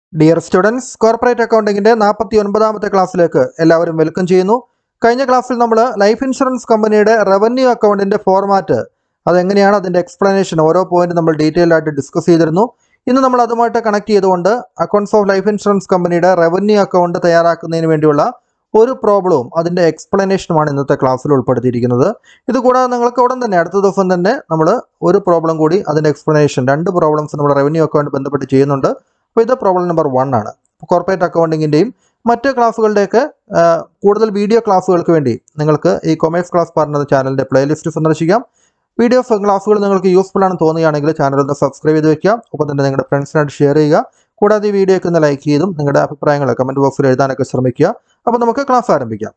dear students corporate അക്കൗണ്ടിങ്ങിന്റെ നാൽപ്പത്തി ഒൻപതാമത്തെ ക്ലാസ്സിലേക്ക് എല്ലാവരും വെൽക്കം ചെയ്യുന്നു കഴിഞ്ഞ ക്ലാസ്സിൽ നമ്മൾ ലൈഫ് ഇൻഷുറൻസ് കമ്പനിയുടെ റവന്യൂ അക്കൗണ്ടിന്റെ ഫോർമാറ്റ് അതെങ്ങനെയാണ് അതിന്റെ എക്സ്പ്ലനേഷൻ ഓരോ പോയിന്റ് നമ്മൾ ഡീറ്റെയിൽ ആയിട്ട് ഡിസ്കസ് ചെയ്തിരുന്നു ഇന്ന് നമ്മൾ അതുമായിട്ട് കണക്ട് ചെയ്തുകൊണ്ട് അക്കൗണ്ട്സ് ഓഫ് ലൈഫ് ഇൻഷുറൻസ് കമ്പനിയുടെ റവന്യൂ അക്കൗണ്ട് തയ്യാറാക്കുന്നതിന് വേണ്ടിയുള്ള ഒരു പ്രോബ്ലവും അതിന്റെ എക്സ്പ്ലനേഷനുമാണ് ഇന്നത്തെ ക്ലാസ്സിൽ ഉൾപ്പെടുത്തിയിരിക്കുന്നത് ഇത് കൂടാതെ നിങ്ങൾക്ക് ഉടൻ തന്നെ അടുത്ത ദിവസം തന്നെ നമ്മൾ ഒരു പ്രോബ്ലം കൂടി അതിന്റെ എക്സ്പ്ലനേഷൻ രണ്ട് പ്രോബ്ലംസ് നമ്മൾ റവന്യൂ അക്കൗണ്ട് ബന്ധപ്പെട്ട് ചെയ്യുന്നുണ്ട് അപ്പോൾ ഇത് പ്രോബ്ലം നമ്പർ വൺ ആണ് കോർപ്പറേറ്റ് അക്കൗണ്ടിങ്ങിൻ്റെയും മറ്റ് ക്ലാസ്സുകളുടെയൊക്കെ ആ, കൂടുതൽ വീഡിയോ ക്ലാസ്സുകൾക്ക് വേണ്ടി നിങ്ങൾക്ക് ഈ കൊമേഴ്സ് ക്ലാസ് പാർട്ണർ ചാനലിൻ്റെ പ്ലേലിസ്റ്റ് സന്ദർശിക്കാം വീഡിയോ ക്ലാസ്സുകൾ നിങ്ങൾക്ക് യൂസ്ഫുൾ ആണെന്ന് തോന്നുകയാണെങ്കിൽ ചാനൽ ഒന്ന് സബ്സ്ക്രൈബ് ചെയ്ത് വെക്കുക ഒപ്പം തന്നെ നിങ്ങളുടെ ഫ്രണ്ട്സിനായിട്ട് ഷെയർ ചെയ്യുക കൂടാതെ ഈ വീഡിയോയ്ക്ക് ഒന്ന് ലൈക്ക് ചെയ്തും നിങ്ങളുടെ അഭിപ്രായങ്ങൾ കമൻറ്റ് ബോക്സിൽ എഴുതാനൊക്കെ ശ്രമിക്കുക അപ്പോൾ നമുക്ക് ക്ലാസ് ആരംഭിക്കാം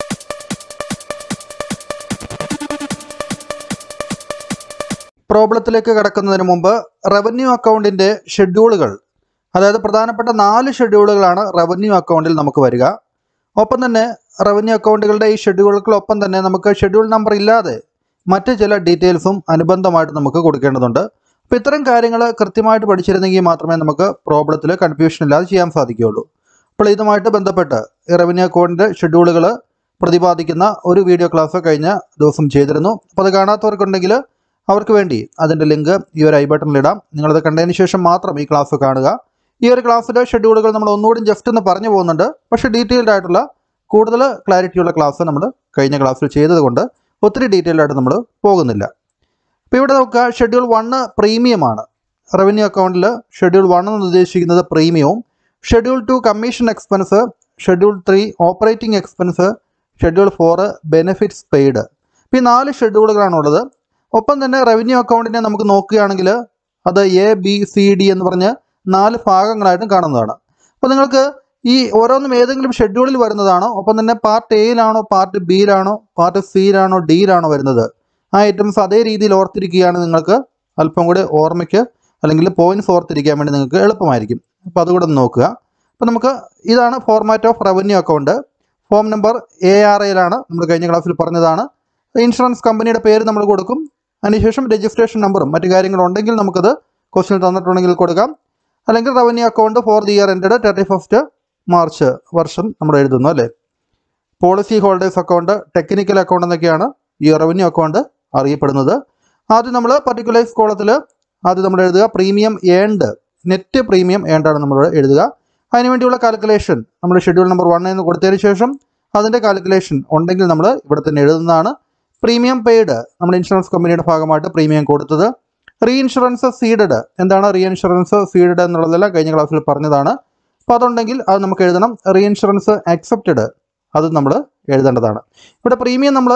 പ്രോബ്ലത്തിലേക്ക് കടക്കുന്നതിന് മുമ്പ് റവന്യൂ അക്കൗണ്ടിൻ്റെ ഷെഡ്യൂളുകൾ അതായത് പ്രധാനപ്പെട്ട നാല് ഷെഡ്യൂളുകളാണ് റവന്യൂ അക്കൗണ്ടിൽ നമുക്ക് വരിക ഒപ്പം തന്നെ റവന്യൂ അക്കൗണ്ടുകളുടെ ഈ ഷെഡ്യൂളുകൾക്കൊപ്പം തന്നെ നമുക്ക് ഷെഡ്യൂൾ നമ്പർ ഇല്ലാതെ മറ്റ് ചില ഡീറ്റെയിൽസും അനുബന്ധമായിട്ട് നമുക്ക് കൊടുക്കേണ്ടതുണ്ട് അപ്പോൾ ഇത്തരം കാര്യങ്ങൾ കൃത്യമായിട്ട് പഠിച്ചിരുന്നെങ്കിൽ മാത്രമേ നമുക്ക് പ്രോബ്ലത്തിൽ കൺഫ്യൂഷൻ ഇല്ലാതെ ചെയ്യാൻ സാധിക്കുകയുള്ളൂ അപ്പോൾ ഇതുമായിട്ട് ബന്ധപ്പെട്ട് ഈ റവന്യൂ അക്കൗണ്ടിൻ്റെ ഷെഡ്യൂളുകൾ പ്രതിപാദിക്കുന്ന ഒരു വീഡിയോ ക്ലാസ് കഴിഞ്ഞ ദിവസം ചെയ്തിരുന്നു അപ്പോൾ അത് കാണാത്തവർക്കുണ്ടെങ്കിൽ അവർക്ക് വേണ്ടി അതിൻ്റെ ലിങ്ക് ഈ ഒരു ഐ ബട്ടണിലിടാം നിങ്ങളത് കണ്ടതിന് ശേഷം മാത്രം ഈ ക്ലാസ് കാണുക ഈ ഒരു ക്ലാസ്സിലെ ഷെഡ്യൂളുകൾ നമ്മൾ ഒന്നുകൂടി ജസ്റ്റ് ഒന്ന് പറഞ്ഞു പോകുന്നുണ്ട് പക്ഷേ ഡീറ്റെയിൽഡ് ആയിട്ടുള്ള കൂടുതൽ ക്ലാരിറ്റിയുള്ള ക്ലാസ് നമ്മൾ കഴിഞ്ഞ ക്ലാസ്സിൽ ചെയ്തതുകൊണ്ട് ഒത്തിരി ഡീറ്റെയിൽഡ് ആയിട്ട് നമ്മൾ പോകുന്നില്ല അപ്പോൾ ഇവിടെ നോക്കുക ഷെഡ്യൂൾ വണ്ണ് പ്രീമിയമാണ് റവന്യൂ അക്കൗണ്ടിൽ ഷെഡ്യൂൾ വൺ എന്ന് ഉദ്ദേശിക്കുന്നത് പ്രീമിയവും schedule two commission expense schedule three operating expense schedule four benefits paid ഇപ്പോൾ ഈ നാല് ഷെഡ്യൂളുകളാണുള്ളത് ഒപ്പം തന്നെ റവന്യൂ അക്കൗണ്ടിനെ നമുക്ക് നോക്കുകയാണെങ്കിൽ അത് എ ബി സി ഡി എന്ന് പറഞ്ഞ് നാല് ഭാഗങ്ങളായിട്ടും കാണുന്നതാണ് അപ്പോൾ നിങ്ങൾക്ക് ഈ ഓരോന്നും ഏതെങ്കിലും ഷെഡ്യൂളിൽ വരുന്നതാണോ ഒപ്പം തന്നെ പാർട്ട് എയിലാണോ പാർട്ട് ബിയിലാണോ പാർട്ട് സിയിലാണോ ഡിയിലാണോ വരുന്നത് ആ ഐറ്റംസ് അതേ രീതിയിൽ ഓർത്തിരിക്കുകയാണ് നിങ്ങൾക്ക് അല്പം കൂടി ഓർമ്മയ്ക്ക് അല്ലെങ്കിൽ പോയിന്റ്സ് ഓർത്തിരിക്കാൻ വേണ്ടി നിങ്ങൾക്ക് എളുപ്പമായിരിക്കും അപ്പോൾ അതുകൂടെ ഒന്ന് നോക്കുക അപ്പോൾ നമുക്ക് ഇതാണ് format of revenue account form number A R എയിലാണ് നമ്മൾ കഴിഞ്ഞ ക്ലാസ്സിൽ പറഞ്ഞതാണ് ഇൻഷുറൻസ് കമ്പനിയുടെ പേര് നമ്മൾ കൊടുക്കും അതിനുശേഷം രജിസ്ട്രേഷൻ നമ്പറും മറ്റു കാര്യങ്ങളും ഉണ്ടെങ്കിൽ നമുക്കത് ക്വസ്റ്റ്യൻ തന്നിട്ടുണ്ടെങ്കിൽ കൊടുക്കാം അല്ലെങ്കിൽ revenue account for the year ended thirty first March വർഷം നമ്മൾ എഴുതുന്നു അല്ലേ policy holders account technical account എന്നൊക്കെയാണ് ഈ റവന്യൂ അക്കൗണ്ട് അറിയപ്പെടുന്നത് ആദ്യം നമ്മൾ പർട്ടിക്കുലൈസ് കോളത്തിൽ ആദ്യം നമ്മൾ എഴുതുക പ്രീമിയം ഏൺഡ് നെറ്റ് പ്രീമിയം ഏണ്ടാണ് നമ്മൾ എഴുതുക അതിനുവേണ്ടിയുള്ള കാൽക്കുലേഷൻ നമ്മൾ ഷെഡ്യൂൾ നമ്പർ വൺ എന്ന് കൊടുത്തതിന് ശേഷം അതിൻ്റെ കാൽക്കുലേഷൻ ഉണ്ടെങ്കിൽ നമ്മൾ ഇവിടെ തന്നെ എഴുതുന്നതാണ് പ്രീമിയം പെയ്ഡ് നമ്മുടെ ഇൻഷുറൻസ് കമ്പനിയുടെ ഭാഗമായിട്ട് പ്രീമിയം കൊടുത്തത് റീ ഇൻഷുറൻസ് സീഡഡ് എന്താണ് റീ ഇൻഷുറൻസ് സീഡഡ് എന്നുള്ളതെല്ലാം കഴിഞ്ഞ ക്ലാസ്സിൽ പറഞ്ഞതാണ് അപ്പോൾ അതുണ്ടെങ്കിൽ അത് നമുക്ക് എഴുതണം റീ ഇൻഷുറൻസ് അക്സെപ്റ്റഡ് അത് നമ്മൾ എഴുതേണ്ടതാണ് ഇവിടെ പ്രീമിയം നമ്മൾ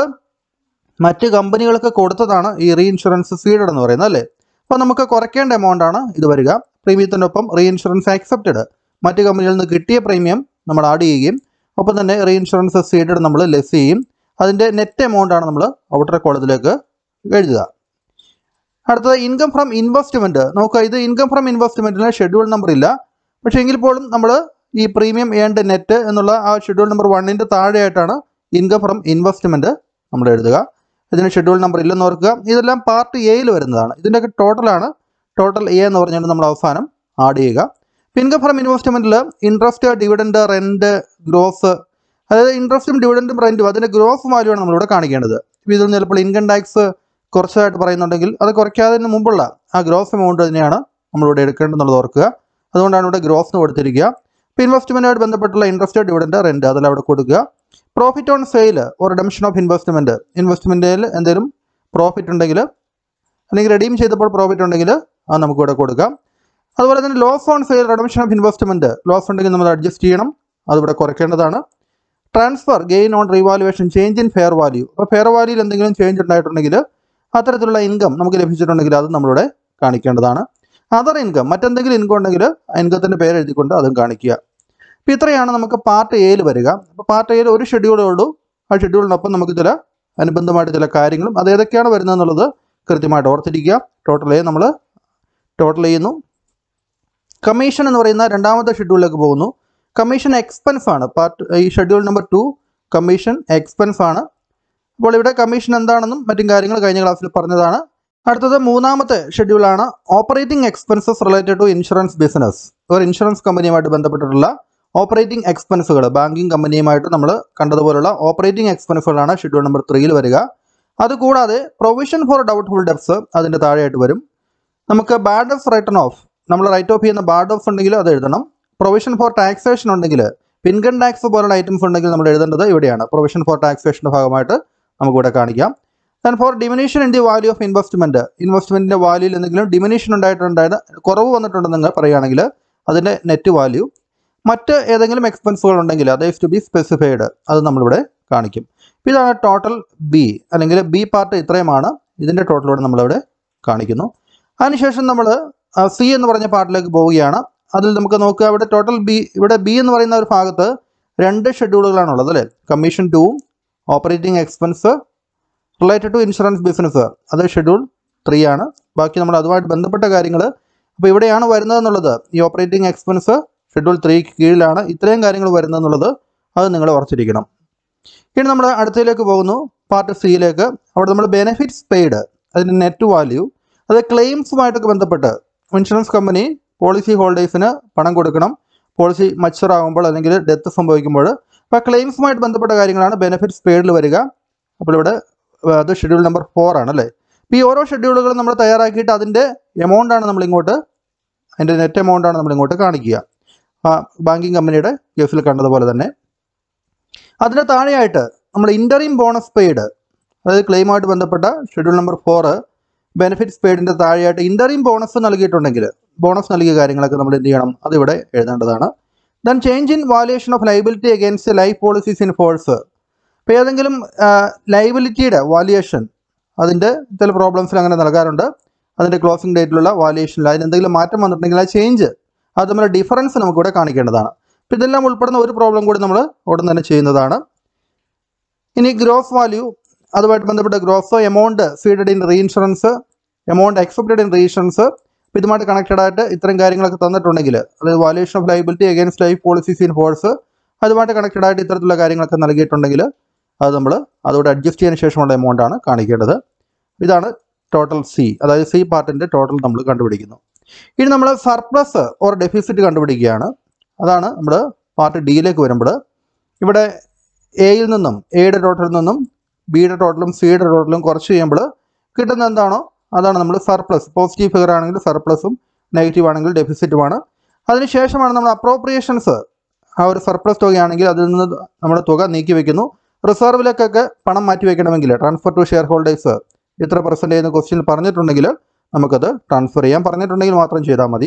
മറ്റ് കമ്പനികൾക്ക് കൊടുത്തതാണ് ഈ റീ ഇൻഷുറൻസ് സീഡഡ് എന്ന് പറയുന്നത് അല്ലേ അപ്പോൾ നമുക്ക് കുറയ്ക്കേണ്ട എമൗണ്ട് ആണ് ഇത് വരിക പ്രീമിയത്തിൻ്റെ ഒപ്പം റീ ഇൻഷുറൻസ് ആക്സെപ്റ്റഡ് മറ്റ് കമ്പനികളിൽ നിന്ന് കിട്ടിയ പ്രീമിയം നമ്മൾ ആഡ് ചെയ്യുകയും ഒപ്പം തന്നെ റീ ഇൻഷുറൻസ് സീഡഡ് നമ്മൾ ലെസ് ചെയ്യും അതിൻ്റെ നെറ്റ് എമൗണ്ട് ആണ് നമ്മൾ ഔട്ടർ കോളത്തിലേക്ക് എഴുതുക അടുത്തത് ഇൻകം ഫ്രം ഇൻവെസ്റ്റ്മെൻറ്റ് നോക്കുക ഇത് ഇൻകം ഫ്രം ഇൻവെസ്റ്റ്മെൻറ്റിന് ഷെഡ്യൂൾ നമ്പർ ഇല്ല പക്ഷേ എങ്കിൽ പോലും നമ്മൾ ഈ പ്രീമിയം ഏൺഡ് നെറ്റ് എന്നുള്ള ആ ഷെഡ്യൂൾ നമ്പർ വണ്ണിൻ്റെ താഴെയായിട്ടാണ് ഇൻകം ഫ്രം ഇൻവെസ്റ്റ്മെൻറ്റ് നമ്മൾ എഴുതുക ഇതിന് ഷെഡ്യൂൾ നമ്പർ ഇല്ലെന്ന് ഓർക്കുക ഇതെല്ലാം പാർട്ട് എയിൽ വരുന്നതാണ് ഇതിൻ്റെയൊക്കെ ടോട്ടലാണ് ടോട്ടൽ എ എന്ന് പറഞ്ഞുകൊണ്ട് നമ്മൾ അവസാനം ആഡ് ചെയ്യുക ഇൻകം ഫ്രം ഇൻവെസ്റ്റ്മെൻറ്റിൽ ഇൻട്രസ്റ്റ് ഡിവിഡൻഡ് റെൻറ്റ് ഗ്രോസ് അതായത് ഇൻട്രസ്റ്റും ഡിവിഡൻറ്റും റെൻറ്റും അതിൻ്റെ ഗ്രോസ് വാല്യൂ ആണ് നമ്മളിവിടെ കാണിക്കേണ്ടത് ഇപ്പോൾ ഇതൊന്നും ചിലപ്പോൾ ഇൻകം ടാക്സ് കുറച്ചായിട്ട് പറയുന്നുണ്ടെങ്കിൽ അത് കുറയ്ക്കാതിന് മുമ്പുള്ള ആ ഗ്രോസ് എമൗണ്ട് തന്നെയാണ് നമ്മളിവിടെ എടുക്കേണ്ടതെന്നുള്ളത് ഓർക്കുക അതുകൊണ്ടാണ് ഇവിടെ ഗ്രോസ് എന്ന് കൊടുത്തിരിക്കുക ഇപ്പോൾ ഇൻവെസ്റ്റ്മെൻറ്റായിട്ട് ബന്ധപ്പെട്ടുള്ള ഇൻട്രസ്റ്റ് ഡിവിഡൻറ്റ് റെൻറ്റ് അതെല്ലാം അവിടെ കൊടുക്കുക profit on sale or redemption of investment ഇൻവെസ്റ്റ്മെൻറ്റിൽ എന്തെങ്കിലും പ്രോഫിറ്റ് ഉണ്ടെങ്കിൽ അല്ലെങ്കിൽ റെഡീം ചെയ്തപ്പോൾ പ്രോഫിറ്റ് ഉണ്ടെങ്കിൽ അത് നമുക്ക് ഇവിടെ കൊടുക്കാം അതുപോലെ തന്നെ loss on sale redemption of investment loss ഉണ്ടെങ്കിൽ നമ്മൾ അഡ്ജസ്റ്റ് ചെയ്യണം അതിവിടെ കുറയ്ക്കേണ്ടതാണ് transfer gain on revaluation change in fair value അപ്പോൾ ഫെയർ വാല്യൂയിൽ എന്തെങ്കിലും ചേഞ്ച് ഉണ്ടായിട്ടുണ്ടെങ്കിൽ അത്തരത്തിലുള്ള ഇൻകം നമുക്ക് ലഭിച്ചിട്ടുണ്ടെങ്കിൽ അത് നമ്മളിവിടെ കാണിക്കേണ്ടതാണ് അതർ ഇൻകം മറ്റെന്തെങ്കിലും ഇൻകം ഉണ്ടെങ്കിൽ ആ ഇൻകത്തിൻ്റെ പേര് എഴുതിക്കൊണ്ട് അതും കാണിക്കുക അപ്പോൾ ഇത്രയാണ് നമുക്ക് പാർട്ട് എയിൽ വരിക അപ്പോൾ പാർട്ട് എയിൽ ഒരു ഷെഡ്യൂളേ ഉള്ളൂ ആ ഷെഡ്യൂളിനൊപ്പം നമുക്ക് ചില അനുബന്ധമായിട്ട് ചില കാര്യങ്ങളും അത് ഏതൊക്കെയാണ് വരുന്നത് എന്നുള്ളത് കൃത്യമായിട്ട് ഓർത്തിരിക്കുക ടോട്ടൽ എ നമ്മൾ ടോട്ടൽ ചെയ്യുന്നു കമ്മീഷൻ എന്ന് പറയുന്ന രണ്ടാമത്തെ ഷെഡ്യൂളിലേക്ക് പോകുന്നു കമ്മീഷൻ എക്സ്പെൻസ് ആണ് പാർട്ട് ഈ schedule number two commission expense ആണ് അപ്പോൾ ഇവിടെ കമ്മീഷൻ എന്താണെന്നും മറ്റും കാര്യങ്ങൾ കഴിഞ്ഞ ക്ലാസ്സിൽ പറഞ്ഞതാണ് അടുത്തത് മൂന്നാമത്തെ ഷെഡ്യൂളാണ് operating expenses related to insurance business ഒരു ഇൻഷുറൻസ് കമ്പനിയുമായിട്ട് ബന്ധപ്പെട്ടിട്ടുള്ള ഓപ്പറേറ്റിംഗ് എക്സ്പെൻസുകൾ ബാങ്കിങ് കമ്പനിയുമായിട്ട് നമ്മൾ കണ്ടതുപോലുള്ള ഓപ്പറേറ്റിംഗ് എക്സ്പെൻസുകളാണ് ഷെഡ്യൂൾ നമ്പർ ത്രീയിൽ വരിക അതുകൂടാതെ പ്രൊവിഷൻ ഫോർ ഡൗട്ട്ഫുൾ ഡെപ്സ് അതിൻ്റെ താഴെയായിട്ട് വരും നമുക്ക് ബാഡ് ഡെപ്സ് റൈറ്റൺ ഓഫ് നമ്മൾ റൈറ്റ് ഓഫ് ചെയ്യുന്ന ബാഡ് ഡെപ്സ് ഉണ്ടെങ്കിൽ അത് എഴുതണം പ്രൊവിഷൻ ഫോർ ടാക്സേഷൻ ഉണ്ടെങ്കിൽ ഇൻകം ടാക്സ് പോലുള്ള ഐറ്റംസ് ഉണ്ടെങ്കിൽ നമ്മൾ എഴുതേണ്ടത് ഇവിടെയാണ് പ്രൊവിഷൻ ഫോർ ടാക്സേഷൻ്റെ ഭാഗമായിട്ട് നമുക്കിവിടെ കാണിക്കാം then for diminution in the value of investment ഇൻവെസ്റ്റ്മെൻറ്റിൻ്റെ വാല്യൂയിൽ എന്തെങ്കിലും ഡിമിനേഷൻ ഉണ്ടായിട്ടുണ്ടായത് കുറവ് വന്നിട്ടുണ്ടെന്ന് നിങ്ങൾ പറയുകയാണെങ്കിൽ അതിൻ്റെ നെറ്റ് വാല്യൂ മറ്റ് ഏതെങ്കിലും എക്സ്പെൻസുകൾ ഉണ്ടെങ്കിൽ അത് ടു ബി സ്പെസിഫൈഡ് അത് നമ്മളിവിടെ കാണിക്കും അപ്പോൾ ഇതാണ് ടോട്ടൽ ബി അല്ലെങ്കിൽ ബി പാർട്ട് ഇത്രയുമാണ് ഇതിൻ്റെ ടോട്ടലോടെ നമ്മളിവിടെ കാണിക്കുന്നു അതിനുശേഷം നമ്മൾ സി എന്ന് പറഞ്ഞ പാർട്ടിലേക്ക് പോവുകയാണ് അതിൽ നമുക്ക് നോക്കുക ഇവിടെ ടോട്ടൽ ബി ഇവിടെ ബി എന്ന് പറയുന്ന ഒരു ഭാഗത്ത് രണ്ട് ഷെഡ്യൂളുകളാണുള്ളത് അല്ലേ കമ്മീഷൻ ടൂവും operating expense related to insurance business അത് ഷെഡ്യൂൾ ത്രീ ആണ് ബാക്കി നമ്മൾ അതുമായിട്ട് ബന്ധപ്പെട്ട കാര്യങ്ങൾ അപ്പോൾ ഇവിടെയാണ് വരുന്നതെന്നുള്ളത് ഈ ഓപ്പറേറ്റിംഗ് എക്സ്പെൻസ് ഷെഡ്യൂൾ ത്രീക്ക് കീഴിലാണ് ഇത്രയും കാര്യങ്ങൾ വരുന്നതെന്നുള്ളത് അത് നിങ്ങൾ ഉറച്ചിരിക്കണം ഇനി നമ്മൾ അടുത്തതിലേക്ക് പോകുന്നു പാർട്ട് സിയിലേക്ക് അവിടെ നമ്മൾ ബെനിഫിറ്റ്സ് പെയ്ഡ് അതിൻ്റെ നെറ്റ് വാല്യൂ അത് ക്ലെയിംസുമായിട്ടൊക്കെ ബന്ധപ്പെട്ട് ഇൻഷുറൻസ് കമ്പനി പോളിസി ഹോൾഡേഴ്സിന് പണം കൊടുക്കണം പോളിസി മച്ചുർ ആകുമ്പോൾ അല്ലെങ്കിൽ ഡെത്ത് സംഭവിക്കുമ്പോൾ അപ്പോൾ ക്ലെയിംസുമായിട്ട് ബന്ധപ്പെട്ട കാര്യങ്ങളാണ് ബെനിഫിറ്റ്സ് പെയ്ഡിൽ വരിക അപ്പോൾ ഇവിടെ ഏർ, അത് ഷെഡ്യൂൾ നമ്പർ ഫോർ ആണ് അല്ലേ അപ്പോൾ ഈ ഓരോ ഷെഡ്യൂളുകളും നമ്മൾ തയ്യാറാക്കിയിട്ട് അതിൻ്റെ എമൗണ്ട് ആണ് നമ്മൾ ഇങ്ങോട്ട് അതിൻ്റെ നെറ്റ് എമൗണ്ട് ആണ് നമ്മൾ ഇങ്ങോട്ട് കാണിക്കുക ആ ബാങ്കിങ് കമ്പനിയുടെ കേസിൽ കണ്ടതുപോലെ തന്നെ അതിന് താഴെയായിട്ട് നമ്മൾ ഇൻ്ററിം ബോണസ് പെയ്ഡ് അതായത് ക്ലെയിമുമായിട്ട് ബന്ധപ്പെട്ട ഷെഡ്യൂൾ നമ്പർ ഫോറ് ബെനിഫിറ്റ്സ് പെയ്ഡിൻ്റെ താഴെയായിട്ട് ഇൻ്ററിം ബോണസ് നൽകിയിട്ടുണ്ടെങ്കിൽ ബോണസ് നൽകിയ കാര്യങ്ങളൊക്കെ നമ്മൾ എന്ത് ചെയ്യണം അതിവിടെ എഴുതേണ്ടതാണ് then change in valuation of liability against life policies in force ഇപ്പോൾ ഏതെങ്കിലും ലൈബിലിറ്റിയുടെ വാല്യുവേഷൻ അതിൻ്റെ ചില പ്രോബ്ലംസിൽ അങ്ങനെ നൽകാറുണ്ട് അതിൻ്റെ ക്ലോസിംഗ് ഡേറ്റിലുള്ള വാല്യുവേഷനിൽ അതിന് എന്തെങ്കിലും മാറ്റം വന്നിട്ടുണ്ടെങ്കിൽ ആ ചേഞ്ച് അത് തമ്മിലുള്ള ഡിഫറൻസ് നമുക്കിവിടെ കാണിക്കേണ്ടതാണ് അപ്പോൾ ഇതെല്ലാം ഉൾപ്പെടുന്ന ഒരു പ്രോബ്ലം കൂടി നമ്മൾ ഉടൻ തന്നെ ചെയ്യുന്നതാണ് ഇനി ഗ്രോസ് വാല്യൂ അതുമായിട്ട് ബന്ധപ്പെട്ട gross amount ceded in reinsurance amount accepted in reinsurance അപ്പോൾ ഇതുമായിട്ട് കണക്റ്റഡ് ആയിട്ട് ഇത്തരം കാര്യങ്ങളൊക്കെ തന്നിട്ടുണ്ടെങ്കിൽ അതായത് valuation of liability against life policies in force അതുമായിട്ട് കണക്റ്റഡ് ആയിട്ട് ഇത്തരത്തിലുള്ള കാര്യങ്ങളൊക്കെ നൽകിയിട്ടുണ്ടെങ്കിൽ അത് നമ്മൾ അതോടെ അഡ്ജസ്റ്റ് ചെയ്തതിന് ശേഷമുള്ള എമൗണ്ട് ആണ് കാണിക്കേണ്ടത് ഇതാണ് ടോട്ടൽ സി അതായത് സി പാർട്ടിൻ്റെ ടോട്ടൽ നമ്മൾ കണ്ടുപിടിക്കുന്നു ഇനി നമ്മൾ സർപ്ലസ് ഓർ ഡെഫിസിറ്റ് കണ്ടുപിടിക്കുകയാണ് അതാണ് നമ്മൾ പാർട്ട് ഡിയിലേക്ക് വരുമ്പോൾ ഇവിടെ എയിൽ നിന്നും എയുടെ ടോട്ടലിൽ നിന്നും ബിയുടെ ടോട്ടലും സിയുടെ ടോട്ടലും കുറച്ച് ചെയ്യുമ്പോൾ കിട്ടുന്ന എന്താണോ അതാണ് നമ്മൾ സർപ്ലസ് പോസിറ്റീവ് ഫിഗർ ആണെങ്കിൽ സർപ്ലസും നെഗറ്റീവ് ആണെങ്കിൽ ഡെഫിസിറ്റുമാണ് അതിനുശേഷമാണ് നമ്മൾ അപ്രോപ്രിയേഷൻസ് ആ ഒരു സർപ്ലസ് തുകയാണെങ്കിൽ അതിൽ നിന്ന് നമ്മൾ തുക നീക്കി വെക്കുന്നു റിസർവിലേക്കൊക്കെ പണം മാറ്റി വെക്കണമെങ്കിൽ ട്രാൻസ്ഫർ ടു ഷെയർ ഹോൾഡേഴ്സ് ഇത്ര പെർസെൻറ്റേജ് എന്ന് ക്വസ്റ്റ്യൻ പറഞ്ഞിട്ടുണ്ടെങ്കിൽ നമുക്കത് ട്രാൻസ്ഫർ ചെയ്യാം പറഞ്ഞിട്ടുണ്ടെങ്കിൽ മാത്രം ചെയ്താൽ മതി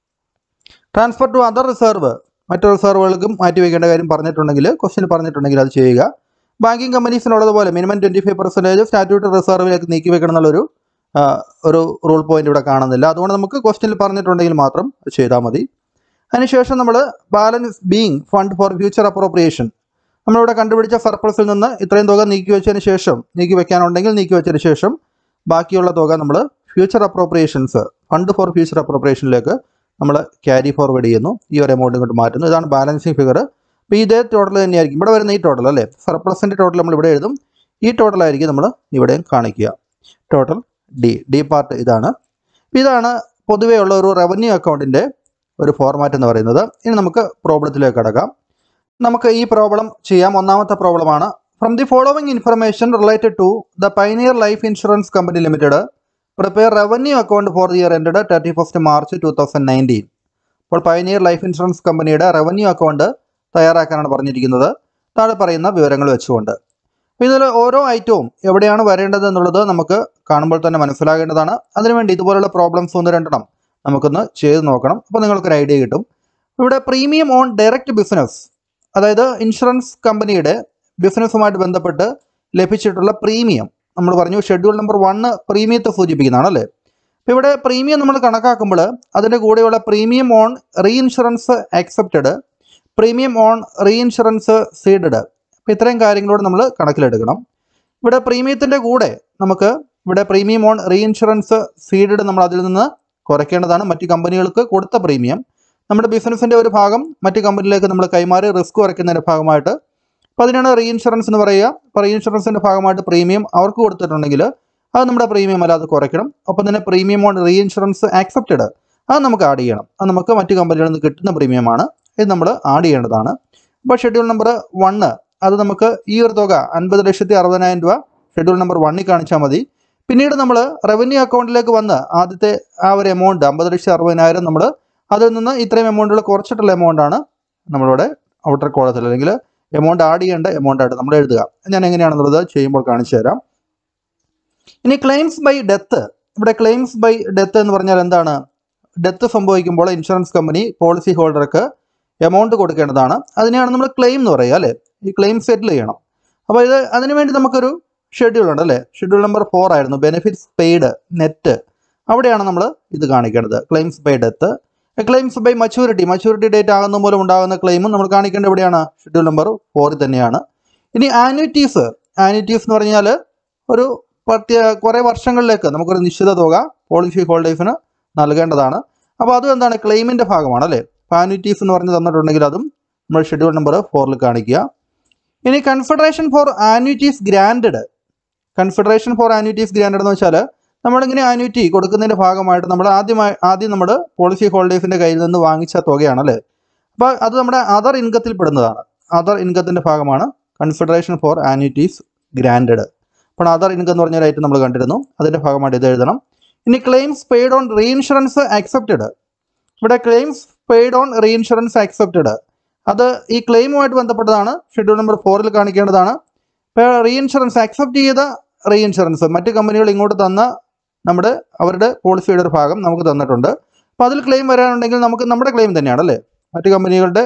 ട്രാൻസ്ഫർ ടു അതർ റിസർവ് മറ്റു റിസർവുകൾക്കും മാറ്റി വെക്കേണ്ട കാര്യം പറഞ്ഞിട്ടുണ്ടെങ്കിൽ ക്വസ്റ്റ്യൻ പറഞ്ഞിട്ടുണ്ടെങ്കിൽ അത് ചെയ്യുക ബാങ്കിങ് കമ്പനീസിനുള്ളതുപോലെ minimum twenty five percentage statutory റിസർവിലേക്ക് നീക്കി വെക്കണം എന്നുള്ളൊരു ആ, ഒരു റൂൾ പോയിന്റ് ഇവിടെ കാണുന്നില്ല അതുകൊണ്ട് നമുക്ക് ക്വസ്റ്റ്യനിൽ പറഞ്ഞിട്ടുണ്ടെങ്കിൽ മാത്രം അത് ചെയ്താൽ മതി അതിനുശേഷം നമ്മൾ balance being fund for future appropriation നമ്മളിവിടെ കണ്ടുപിടിച്ച സർപ്ലസിൽ നിന്ന് ഇത്രയും തുക നീക്കി വെച്ചതിന് ശേഷം നീക്കി വെക്കാനുണ്ടെങ്കിൽ നീക്കി വെച്ചതിന് ശേഷം ബാക്കിയുള്ള തുക നമ്മൾ future appropriations fund for future അപ്രോപ്രിയേഷനിലേക്ക് നമ്മൾ ക്യാരി ഫോർവേഡ് ചെയ്യുന്നു ഈ ഒരു എമൗണ്ട് ഇങ്ങോട്ട് മാറ്റുന്നു ഇതാണ് ബാലൻസിങ് ഫിഗർ അപ്പോൾ ഇതേ ടോട്ടൽ തന്നെയായിരിക്കും ഇവിടെ വരുന്ന ഈ ടോട്ടൽ അല്ലേ സർപ്ലസിൻ്റെ ടോട്ടൽ നമ്മൾ ഇവിടെ എഴുതും ഈ ടോട്ടൽ ആയിരിക്കും നമ്മൾ ഇവിടെയും കാണിക്കുക ടോട്ടൽ ഡി ഡി പാർട്ട് ഇതാണ് അപ്പോൾ ഇതാണ് പൊതുവേ ഉള്ള ഒരു റവന്യൂ അക്കൗണ്ടിൻ്റെ ഒരു ഫോർമാറ്റ് എന്ന് പറയുന്നത് ഇനി നമുക്ക് പ്രോബ്ലത്തിലേക്ക് കടക്കാം നമുക്ക് ഈ പ്രോബ്ലം ചെയ്യാം ഒന്നാമത്തെ പ്രോബ്ലമാണ് from the following information related to the Pioneer life insurance company limited prepare revenue account for the year ended thirty first March two thousand nineteen അപ്പോൾ പൈനിയർ ലൈഫ് ഇൻഷുറൻസ് കമ്പനിയുടെ റവന്യൂ അക്കൗണ്ട് തയ്യാറാക്കാനാണ് പറഞ്ഞിരിക്കുന്നത് താഴെ പറയുന്ന വിവരങ്ങൾ വെച്ചുകൊണ്ട് അപ്പോൾ ഇതിൽ ഓരോ ഐറ്റവും എവിടെയാണ് വരേണ്ടത് എന്നുള്ളത് നമുക്ക് കാണുമ്പോൾ തന്നെ മനസ്സിലാകേണ്ടതാണ് അതിനുവേണ്ടി ഇതുപോലുള്ള പ്രോബ്ലംസ് ഒന്ന് രണ്ടെണ്ണം നമുക്കൊന്ന് ചെയ്ത് നോക്കണം അപ്പോൾ നിങ്ങൾക്കൊരു ഐഡിയ കിട്ടും ഇവിടെ പ്രീമിയം ഓൺ ഡയറക്റ്റ് ബിസിനസ് അതായത് ഇൻഷുറൻസ് കമ്പനിയുടെ ബിസിനസ്സുമായിട്ട് ബന്ധപ്പെട്ട് ലഭിച്ചിട്ടുള്ള പ്രീമിയം നമ്മൾ പറഞ്ഞു ഷെഡ്യൂൾ നമ്പർ വണ്ണ് പ്രീമിയത്തെ സൂചിപ്പിക്കുന്നതാണ് അല്ലേ അപ്പോൾ ഇവിടെ പ്രീമിയം നമ്മൾ കണക്കാക്കുമ്പോൾ അതിൻ്റെ കൂടെയുള്ള premium on reinsurance accepted premium on reinsurance ceded അപ്പോൾ ഇത്രയും കാര്യങ്ങളോട് നമ്മൾ കണക്കിലെടുക്കണം ഇവിടെ പ്രീമിയത്തിൻ്റെ കൂടെ നമുക്ക് ഇവിടെ premium on reinsurance ceded നമ്മൾ അതിൽ നിന്ന് കുറയ്ക്കേണ്ടതാണ് മറ്റ് കമ്പനികൾക്ക് കൊടുത്ത പ്രീമിയം നമ്മുടെ ബിസിനസ്സിൻ്റെ ഒരു ഭാഗം മറ്റ് കമ്പനിയിലേക്ക് നമ്മൾ കൈമാറി റിസ്ക് കുറയ്ക്കുന്നതിൻ്റെ ഭാഗമായിട്ട് അപ്പോൾ അതിനാണ് റീ ഇൻഷുറൻസ് എന്ന് പറയുക അപ്പോൾ റീ ഇൻഷുറൻസിൻ്റെ ഭാഗമായിട്ട് പ്രീമിയം അവർക്ക് കൊടുത്തിട്ടുണ്ടെങ്കിൽ അത് നമ്മുടെ പ്രീമിയം അല്ലാതെ കുറയ്ക്കണം ഒപ്പം തന്നെ premium on reinsurance accepted അത് നമുക്ക് ആഡ് ചെയ്യണം അത് നമുക്ക് മറ്റു കമ്പനികളിൽ നിന്ന് കിട്ടുന്ന പ്രീമിയമാണ് ഇത് നമ്മൾ ആഡ് ചെയ്യേണ്ടതാണ് അപ്പോൾ ഷെഡ്യൂൾ നമ്പർ വണ്ണ് അത് നമുക്ക് ഈ ഒരു തുക അൻപത് ലക്ഷത്തി അറുപതിനായിരം രൂപ ഷെഡ്യൂൾ നമ്പർ വണ്ണിൽ കാണിച്ചാൽ മതി പിന്നീട് നമ്മൾ റവന്യൂ അക്കൗണ്ടിലേക്ക് വന്ന് ആദ്യത്തെ ആ ഒരു എമൗണ്ട് അമ്പത് ലക്ഷത്തി അറുപതിനായിരം നമ്മൾ അതിൽ നിന്ന് ഇത്രയും എമൗണ്ടുകൾ കുറച്ചിട്ടുള്ള എമൗണ്ടാണ് നമ്മളിവിടെ ഔട്ടർ കോളത്തിൽ അല്ലെങ്കിൽ എമൗണ്ട് ആഡ് ചെയ്യേണ്ട എമൗണ്ട് ആയിട്ട് നമ്മൾ എഴുതുക ഞാൻ എങ്ങനെയാണെന്നുള്ളത് ചെയ്യുമ്പോൾ കാണിച്ചു തരാം ഇനി ക്ലെയിംസ് ബൈ ഡെത്ത് ഇവിടെ ക്ലെയിംസ് ബൈ ഡെത്ത് എന്ന് പറഞ്ഞാൽ എന്താണ് ഡെത്ത് സംഭവിക്കുമ്പോൾ ഇൻഷുറൻസ് കമ്പനി പോളിസി ഹോൾഡർക്ക് എമൗണ്ട് കൊടുക്കേണ്ടതാണ് അതിനെയാണ് നമ്മൾ ക്ലെയിം എന്ന് പറയുക അല്ലേ ഈ ക്ലെയിം സെറ്റിൽ ചെയ്യണം അപ്പോൾ ഇത് അതിനുവേണ്ടി നമുക്കൊരു ഷെഡ്യൂൾ ഉണ്ട് അല്ലേ ഷെഡ്യൂൾ നമ്പർ ഫോർ ആയിരുന്നു ബെനിഫിറ്റ്സ് പെയ്ഡ് നെറ്റ് അവിടെയാണ് നമ്മൾ ഇത് കാണിക്കേണ്ടത് claims by death claims by maturity maturity date ആകുന്ന മൂലം ഉണ്ടാകുന്ന ക്ലെയിമും നമ്മൾ കാണിക്കേണ്ടത് എവിടെയാണ് ഷെഡ്യൂൾ നമ്പർ ഫോറിൽ തന്നെയാണ് ഇനി ആനുവിറ്റീസ് ആനുവിറ്റീസ് എന്ന് പറഞ്ഞാൽ ഒരു പ്രത്യേക കുറേ വർഷങ്ങളിലേക്ക് നമുക്കൊരു നിശ്ചിത തുക പോളിസി ഹോൾഡേഴ്സിന് നൽകേണ്ടതാണ് അപ്പോൾ അതും എന്താണ് ക്ലെയിമിൻ്റെ ഭാഗമാണ് അല്ലേ അപ്പോൾ ആനുവിറ്റീസ് എന്ന് പറഞ്ഞ് തന്നിട്ടുണ്ടെങ്കിൽ അതും നമ്മൾ ഷെഡ്യൂൾ നമ്പർ ഫോറിൽ കാണിക്കുക ഇനി confederation for annuities granted confederation for annuities granted എന്ന് വെച്ചാൽ നമ്മളിങ്ങനെ ആനുവിറ്റി കൊടുക്കുന്നതിൻ്റെ ഭാഗമായിട്ട് നമ്മൾ ആദ്യമായി ആദ്യം നമ്മുടെ പോളിസി ഹോൾഡേഴ്സിൻ്റെ കയ്യിൽ നിന്ന് വാങ്ങിച്ച തുകയാണ് അല്ലേ അപ്പോൾ അത് നമ്മുടെ അതർ ഇൻകത്തിൽ പെടുന്നതാണ് അതർ ഇൻകത്തിൻ്റെ ഭാഗമാണ് കൺഫെഡറേഷൻ ഫോർ ആനുവിറ്റീസ് ഗ്രാൻഡഡ് അപ്പോൾ അതർ ഇൻകം എന്ന് പറഞ്ഞൊരായിട്ട് നമ്മൾ കണ്ടിരുന്നു അതിൻ്റെ ഭാഗമായിട്ട് ഇത് എഴുതണം ഇനി claims paid on reinsurance accepted ഇവിടെ claims paid on reinsurance accepted അത് ഈ ക്ലെയിമുമായിട്ട് ബന്ധപ്പെട്ടതാണ് ഷെഡ്യൂൾ നമ്പർ ഫോറിൽ കാണിക്കേണ്ടതാണ് ഇപ്പോൾ റീഇൻഷുറൻസ് ആക്സെപ്റ്റ് ചെയ്ത റീഇൻഷുറൻസ് മറ്റ് കമ്പനികൾ ഇങ്ങോട്ട് തന്ന നമ്മുടെ അവരുടെ പോളിസിയുടെ ഒരു ഭാഗം നമുക്ക് തന്നിട്ടുണ്ട് അപ്പോൾ അതിൽ ക്ലെയിം വരാനുണ്ടെങ്കിൽ നമുക്ക് നമ്മുടെ ക്ലെയിം തന്നെയാണ് അല്ലേ മറ്റ് കമ്പനികളുടെ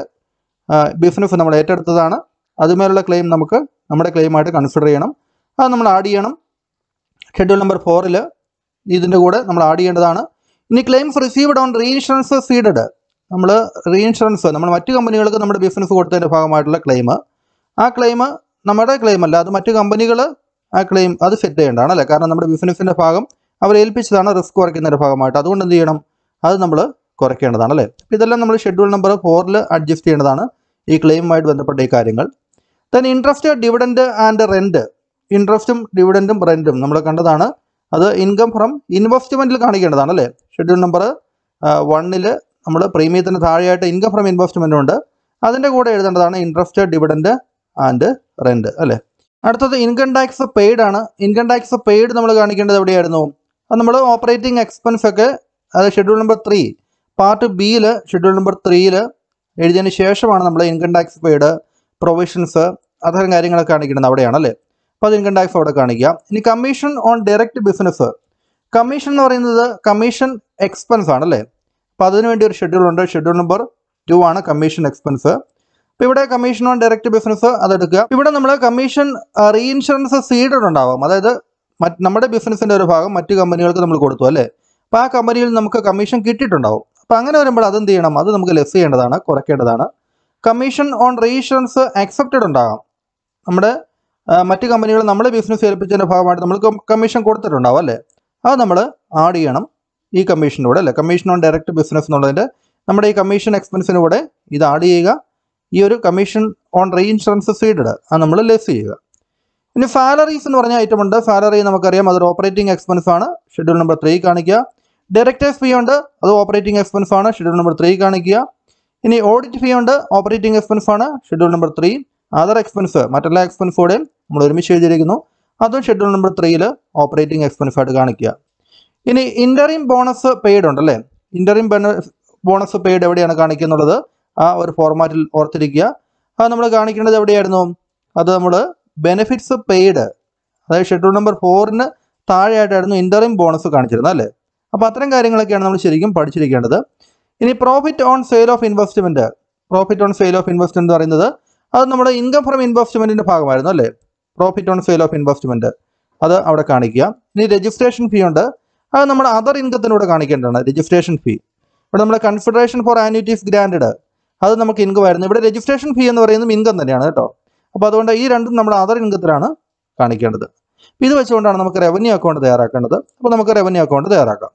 ബിസിനസ് നമ്മൾ ഏറ്റെടുത്തതാണ് അതുമേലുള്ള ക്ലെയിം നമുക്ക് നമ്മുടെ ക്ലെയിമായിട്ട് കൺസിഡർ ചെയ്യണം അത് നമ്മൾ ആഡ് ചെയ്യണം ഷെഡ്യൂൾ നമ്പർ ഫോറിൽ ഇതിൻ്റെ കൂടെ നമ്മൾ ആഡ് ചെയ്യേണ്ടതാണ് ഇനി claims received on reinsurance ceded നമ്മൾ റീഇൻഷുറൻസ് നമ്മൾ മറ്റ് കമ്പനികൾക്ക് നമ്മുടെ ബിസിനസ് കൊടുത്തതിൻ്റെ ഭാഗമായിട്ടുള്ള ക്ലെയിം ആ ക്ലെയിം നമ്മുടെ ക്ലെയിം അല്ല അത് മറ്റ് കമ്പനികൾ ആ ക്ലെയിം അത് സെറ്റ് ചെയ്യേണ്ടതാണ് അല്ലേ കാരണം നമ്മുടെ ബിസിനസ്സിൻ്റെ ഭാഗം അവർ ഏൽപ്പിച്ചതാണ് റിസ്ക് കുറയ്ക്കുന്നതിൻ്റെ ഭാഗമായിട്ട് അതുകൊണ്ട് എന്ത് ചെയ്യണം അത് നമ്മൾ കുറയ്ക്കേണ്ടതാണ് അല്ലേ അപ്പോൾ ഇതെല്ലാം നമ്മൾ ഷെഡ്യൂൾ നമ്പർ ഫോറിൽ അഡ്ജസ്റ്റ് ചെയ്യേണ്ടതാണ് ഈ ക്ലെയിമുമായിട്ട് ബന്ധപ്പെട്ട ഈ കാര്യങ്ങൾ then interest dividend and rent ഇൻട്രസ്റ്റും ഡിവിഡൻറ്റും റെൻറ്റും നമ്മൾ കണ്ടതാണ് അത് ഇൻകം ഫ്രം ഇൻവെസ്റ്റ്മെൻറ്റിൽ കാണിക്കേണ്ടതാണ് അല്ലേ ഷെഡ്യൂൾ നമ്പർ വണ്ണിൽ നമ്മൾ പ്രീമിയത്തിന് താഴെയായിട്ട് ഇൻകം ഫ്രം ഇൻവെസ്റ്റ്മെൻ്റ് ഉണ്ട് അതിൻ്റെ കൂടെ എഴുതേണ്ടതാണ് ഇൻട്രസ്റ്റ് ഡിവിഡൻറ്റ് ആൻഡ് റെൻറ്റ് അല്ലേ അടുത്തത് ഇൻകം ടാക്സ് പെയ്ഡ് ആണ് ഇൻകം ടാക്സ് പെയ്ഡ് നമ്മൾ കാണിക്കേണ്ടത് എവിടെയായിരുന്നു അത് നമ്മൾ ഓപ്പറേറ്റിംഗ് എക്സ്പെൻസ് ഒക്കെ അത് ഷെഡ്യൂൾ നമ്പർ ത്രീ പാർട്ട് ബിയിൽ ഷെഡ്യൂൾ നമ്പർ ത്രീയിൽ എഴുതിയതിന് ശേഷമാണ് നമ്മൾ ഇൻകം ടാക്സ് പെയ്ഡ് പ്രൊവിഷൻസ് അത്തരം കാര്യങ്ങളൊക്കെ കാണിക്കുന്നത് അവിടെയാണ് അല്ലേ അപ്പോൾ അത് ഇൻകം ടാക്സ് അവിടെ കാണിക്കുക ഇനി commission on direct business commission എന്ന് പറയുന്നത് കമ്മീഷൻ എക്സ്പെൻസ് ആണ് അല്ലേ അപ്പോൾ അതിനു വേണ്ടി ഒരു ഷെഡ്യൂൾ ഉണ്ട് ഷെഡ്യൂൾ നമ്പർ ടു ആണ് കമ്മീഷൻ എക്സ്പെൻസ് അപ്പോൾ ഇവിടെ കമ്മീഷൻ ഓൺ ഡയറക്റ്റ് ബിസിനസ് അതെടുക്കുക ഇവിടെ നമ്മൾ കമ്മീഷൻ റീഇൻഷുറൻസ് സീഡഡ് ഉണ്ടാവാം അതായത് മറ്റ് നമ്മുടെ ബിസിനസ്സിൻ്റെ ഒരു ഭാഗം മറ്റ് കമ്പനികൾക്ക് നമ്മൾ കൊടുത്തു അല്ലേ അപ്പോൾ ആ കമ്പനിയിൽ നമുക്ക് കമ്മീഷൻ കിട്ടിയിട്ടുണ്ടാവും അപ്പോൾ അങ്ങനെ വരുമ്പോൾ അതെന്ത് ചെയ്യണം അത് നമുക്ക് ലെസ് ചെയ്യേണ്ടതാണ് കുറയ്ക്കേണ്ടതാണ് കമ്മീഷൻ ഓൺ റീഇൻഷുറൻസ് ആക്സെപ്റ്റഡ് ഉണ്ടാകാം നമ്മുടെ ആ, മറ്റ് കമ്പനികൾ നമ്മളെ ബിസിനസ് ഏൽപ്പിച്ചതിൻ്റെ ഭാഗമായിട്ട് നമ്മൾ കമ്മീഷൻ കൊടുത്തിട്ടുണ്ടാവും അല്ലേ അത് നമ്മൾ ആഡ് ചെയ്യണം ഈ കമ്മീഷൻ്റെ കൂടെ അല്ലേ കമ്മീഷൻ ഓൺ ഡയറക്റ്റ് ബിസിനസ് എന്നുള്ളതിൻ്റെ നമ്മുടെ ഈ കമ്മീഷൻ എക്സ്പെൻസിന് കൂടെ ഇത് ആഡ് ചെയ്യുക ഈ ഒരു കമ്മീഷൻ ഓൺ റീഇൻഷുറൻസ് സീഡഡ് അത് നമ്മൾ ലെസ് ചെയ്യുക ഇനി സാലറീസ് എന്ന് പറഞ്ഞ ഐറ്റം ഉണ്ട് സാലറി നമുക്കറിയാം അതൊരു ഓപ്പറേറ്റിംഗ് എക്സ്പെൻസ് ആണ് ഷെഡ്യൂൾ നമ്പർ ത്രീ കാണിക്കുക ഡയറക്ടേഴ്സ് ഫീ ഉണ്ട് അത് ഓപ്പറേറ്റിംഗ് എക്സ്പെൻസ് ആണ് ഷെഡ്യൂൾ നമ്പർ ത്രീ കാണിക്കുക ഇനി ഓഡിറ്റ് ഫീ ഉണ്ട് ഓപ്പറേറ്റിംഗ് എക്സ്പെൻസ് ആണ് schedule number three other expense മറ്റെല്ലാ എക്സ്പെൻസോടെയും നമ്മൾ ഒരുമിച്ച് എഴുതിയിരിക്കുന്നു അതും ഷെഡ്യൂൾ നമ്പർ ത്രീയിൽ ഓപ്പറേറ്റിംഗ് എക്സ്പെൻസ് ആയിട്ട് കാണിക്കുക ഇനി ഇൻ്ററിം ബോണസ് പെയ്ഡ് ഉണ്ട് അല്ലേ ഇൻ്ററിം ബോണസ് പെയ്ഡ് എവിടെയാണ് കാണിക്കുന്നുള്ളത് ആ ഒരു ഫോർമാറ്റിൽ ഓർത്തിരിക്കുക അത് നമ്മൾ കാണിക്കേണ്ടത് എവിടെയായിരുന്നു അത് നമ്മൾ ബെനിഫിറ്റ്സ് പെയ്ഡ് അതായത് ഷെഡ്യൂൾ നമ്പർ ഫോറിന് താഴെയായിട്ടായിരുന്നു ഇൻ്ററിം ബോണസ് കാണിച്ചിരുന്നത് അല്ലേ അപ്പോൾ അത്തരം കാര്യങ്ങളൊക്കെയാണ് നമ്മൾ ശരിക്കും പഠിച്ചിരിക്കേണ്ടത് ഇനി profit on sale of investment profit on sale of investment എന്ന് പറയുന്നത് അത് നമ്മുടെ ഇൻകം ഫ്രം ഇൻവെസ്റ്റ്മെൻറ്റിൻ്റെ ഭാഗമായിരുന്നു അല്ലേ profit on sale of investment അത് അവിടെ കാണിക്കുക ഇനി രജിസ്ട്രേഷൻ ഫീ ഉണ്ട് അത് നമ്മൾ അതർ ഇൻകത്തിനൂടെ കാണിക്കേണ്ടതാണ് രജിസ്ട്രേഷൻ ഫീ ഇവിടെ നമ്മൾ കൺസിഡറേഷൻ ഫോർ ആനുവിറ്റീസ് ഗ്രാൻഡഡ് അത് നമുക്ക് ഇൻകം ആയിരുന്നു ഇവിടെ രജിസ്ട്രേഷൻ ഫീ എന്ന് പറയുന്നത് ഇൻകം തന്നെയാണ് കേട്ടോ അപ്പോൾ അതുകൊണ്ട് ഈ രണ്ടും നമ്മൾ അതർ ഇൻകത്തിലാണ് കാണിക്കേണ്ടത് അപ്പോൾ ഇത് വെച്ചുകൊണ്ടാണ് നമുക്ക് റവന്യൂ അക്കൗണ്ട് തയ്യാറാക്കേണ്ടത് അപ്പോൾ നമുക്ക് റവന്യൂ അക്കൗണ്ട് തയ്യാറാക്കാം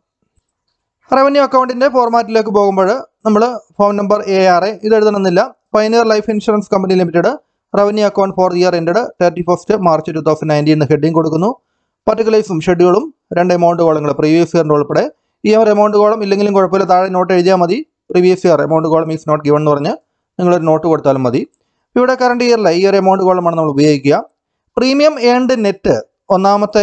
റവന്യൂ അക്കൗണ്ടിൻ്റെ ഫോർമാറ്റിലേക്ക് പോകുമ്പോൾ നമ്മൾ phone number A R A ഇത് എഴുതണമെന്നില്ല Pioneer life insurance company limited revenue account for year ended thirty first March two thousand nineteen heading കൊടുക്കുന്നു പർട്ടിക്കുലേഴ്സും ഷെഡ്യൂളും രണ്ട് എമൗണ്ട് കോളങ്ങൾ പ്രീവിയസ് ഇയറിൻ്റെ ഉൾപ്പെടെ ഈ ഒരു എമൗണ്ട് കോളം ഇല്ലെങ്കിലും കുഴപ്പമില്ല താഴെ നോട്ട് എഴുതിയാൽ മതി previous year amount column is not given എന്ന് പറഞ്ഞ് നിങ്ങളൊരു നോട്ട് കൊടുത്താലും മതി ഇവിടെ കറണ്ട് ഇയറിലെ ഈ ഒരു എമൗണ്ട് കോളമാണ് നമ്മൾ ഉപയോഗിക്കുക പ്രീമിയം ഏൺഡ് നെറ്റ് ഒന്നാമത്തെ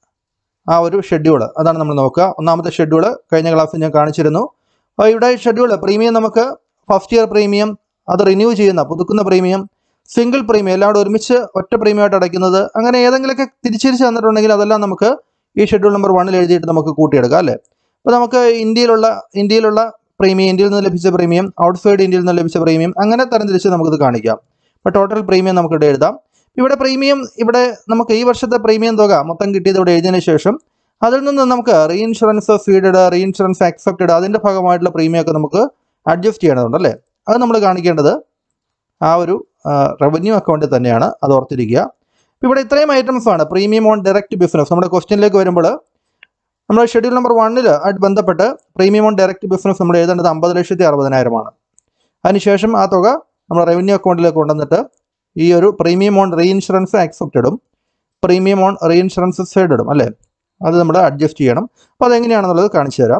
ആ ഒരു ഷെഡ്യൂൾ അതാണ് നമ്മൾ നോക്കുക ഒന്നാമത്തെ ഷെഡ്യൂൾ കഴിഞ്ഞ ക്ലാസ്സിൽ ഞാൻ കാണിച്ചിരുന്നു അപ്പോൾ ഇവിടെ ഷെഡ്യൂൾ പ്രീമിയം നമുക്ക് ഫസ്റ്റ് ഇയർ പ്രീമിയം അത് റിന്യൂ ചെയ്യുന്ന പുതുക്കുന്ന പ്രീമിയം സിംഗിൾ പ്രീമിയം എല്ലാം കൂടെ ഒരുമിച്ച് ഒറ്റ പ്രീമിയമായിട്ട് അടയ്ക്കുന്നത് അങ്ങനെ ഏതെങ്കിലുമൊക്കെ തിരിച്ചിരിച്ച് തന്നിട്ടുണ്ടെങ്കിൽ അതെല്ലാം നമുക്ക് ഈ ഷെഡ്യൂൾ നമ്പർ വണ്ണിൽ എഴുതിയിട്ട് നമുക്ക് കൂട്ടിയെടുക്കാം അല്ലേ അപ്പോൾ നമുക്ക് ഇന്ത്യയിലുള്ള ഇന്ത്യയിലുള്ള പ്രീമിയം ഇന്ത്യയിൽ നിന്ന് ലഭിച്ച പ്രീമിയം ഔട്ട്സൈഡ് ഇന്ത്യയിൽ നിന്ന് ലഭിച്ച പ്രീമിയം അങ്ങനെ തരംതിരിച്ച് നമുക്കിത് കാണിക്കാം അപ്പോൾ ടോട്ടൽ പ്രീമിയം നമുക്ക് ഇവിടെ എഴുതാം ഇവിടെ പ്രീമിയം ഇവിടെ നമുക്ക് ഈ വർഷത്തെ പ്രീമിയം തുക മൊത്തം കിട്ടിയത് ഇവിടെ എഴുതിയതിനു ശേഷം അതിൽ നിന്ന് നമുക്ക് റീഇൻഷുറൻസ് ഫീഡഡ് റീഇൻഷുറൻസ് ആക്സെപ്റ്റഡ് അതിൻ്റെ ഭാഗമായിട്ടുള്ള പ്രീമിയം ഒക്കെ നമുക്ക് അഡ്ജസ്റ്റ് ചെയ്യേണ്ടതുണ്ട് അല്ലേ അത് നമ്മൾ കാണിക്കേണ്ടത് ആ ഒരു റവന്യൂ അക്കൗണ്ടിൽ തന്നെയാണ് അത് ഓർത്തിരിക്കുക ഇപ്പോൾ ഇവിടെ ഇത്രയും ഐറ്റംസ് ആണ് പ്രീമിയം ഓൺ ഡയറക്റ്റ് ബിസിനസ് നമ്മുടെ ക്വസ്റ്റ്യനിലേക്ക് വരുമ്പോൾ നമ്മൾ ഷെഡ്യൂൾ നമ്പർ വണ്ണിൽ ആയിട്ട് ബന്ധപ്പെട്ട് പ്രീമിയം ഓൺ ഡയറക്റ്റ് ബിസിനസ് നമ്മൾ എഴുതേണ്ടത് അമ്പത് ലക്ഷത്തി അറുപതിനായിരമാണ് അതിനുശേഷം ആ തുക നമ്മൾ റവന്യൂ അക്കൗണ്ടിലേക്ക് കൊണ്ടുവന്നിട്ട് ഈ ഒരു പ്രീമിയം ഓൺ റീഇൻഷുറൻസ് ആക്സെപ്റ്റഡും പ്രീമിയം ഓൺ റീഇൻഷുറൻസ് സൈഡഡും അല്ലേ അത് നമ്മൾ അഡ്ജസ്റ്റ് ചെയ്യണം അപ്പോൾ അതെങ്ങനെയാണെന്നുള്ളത് കാണിച്ചു തരാം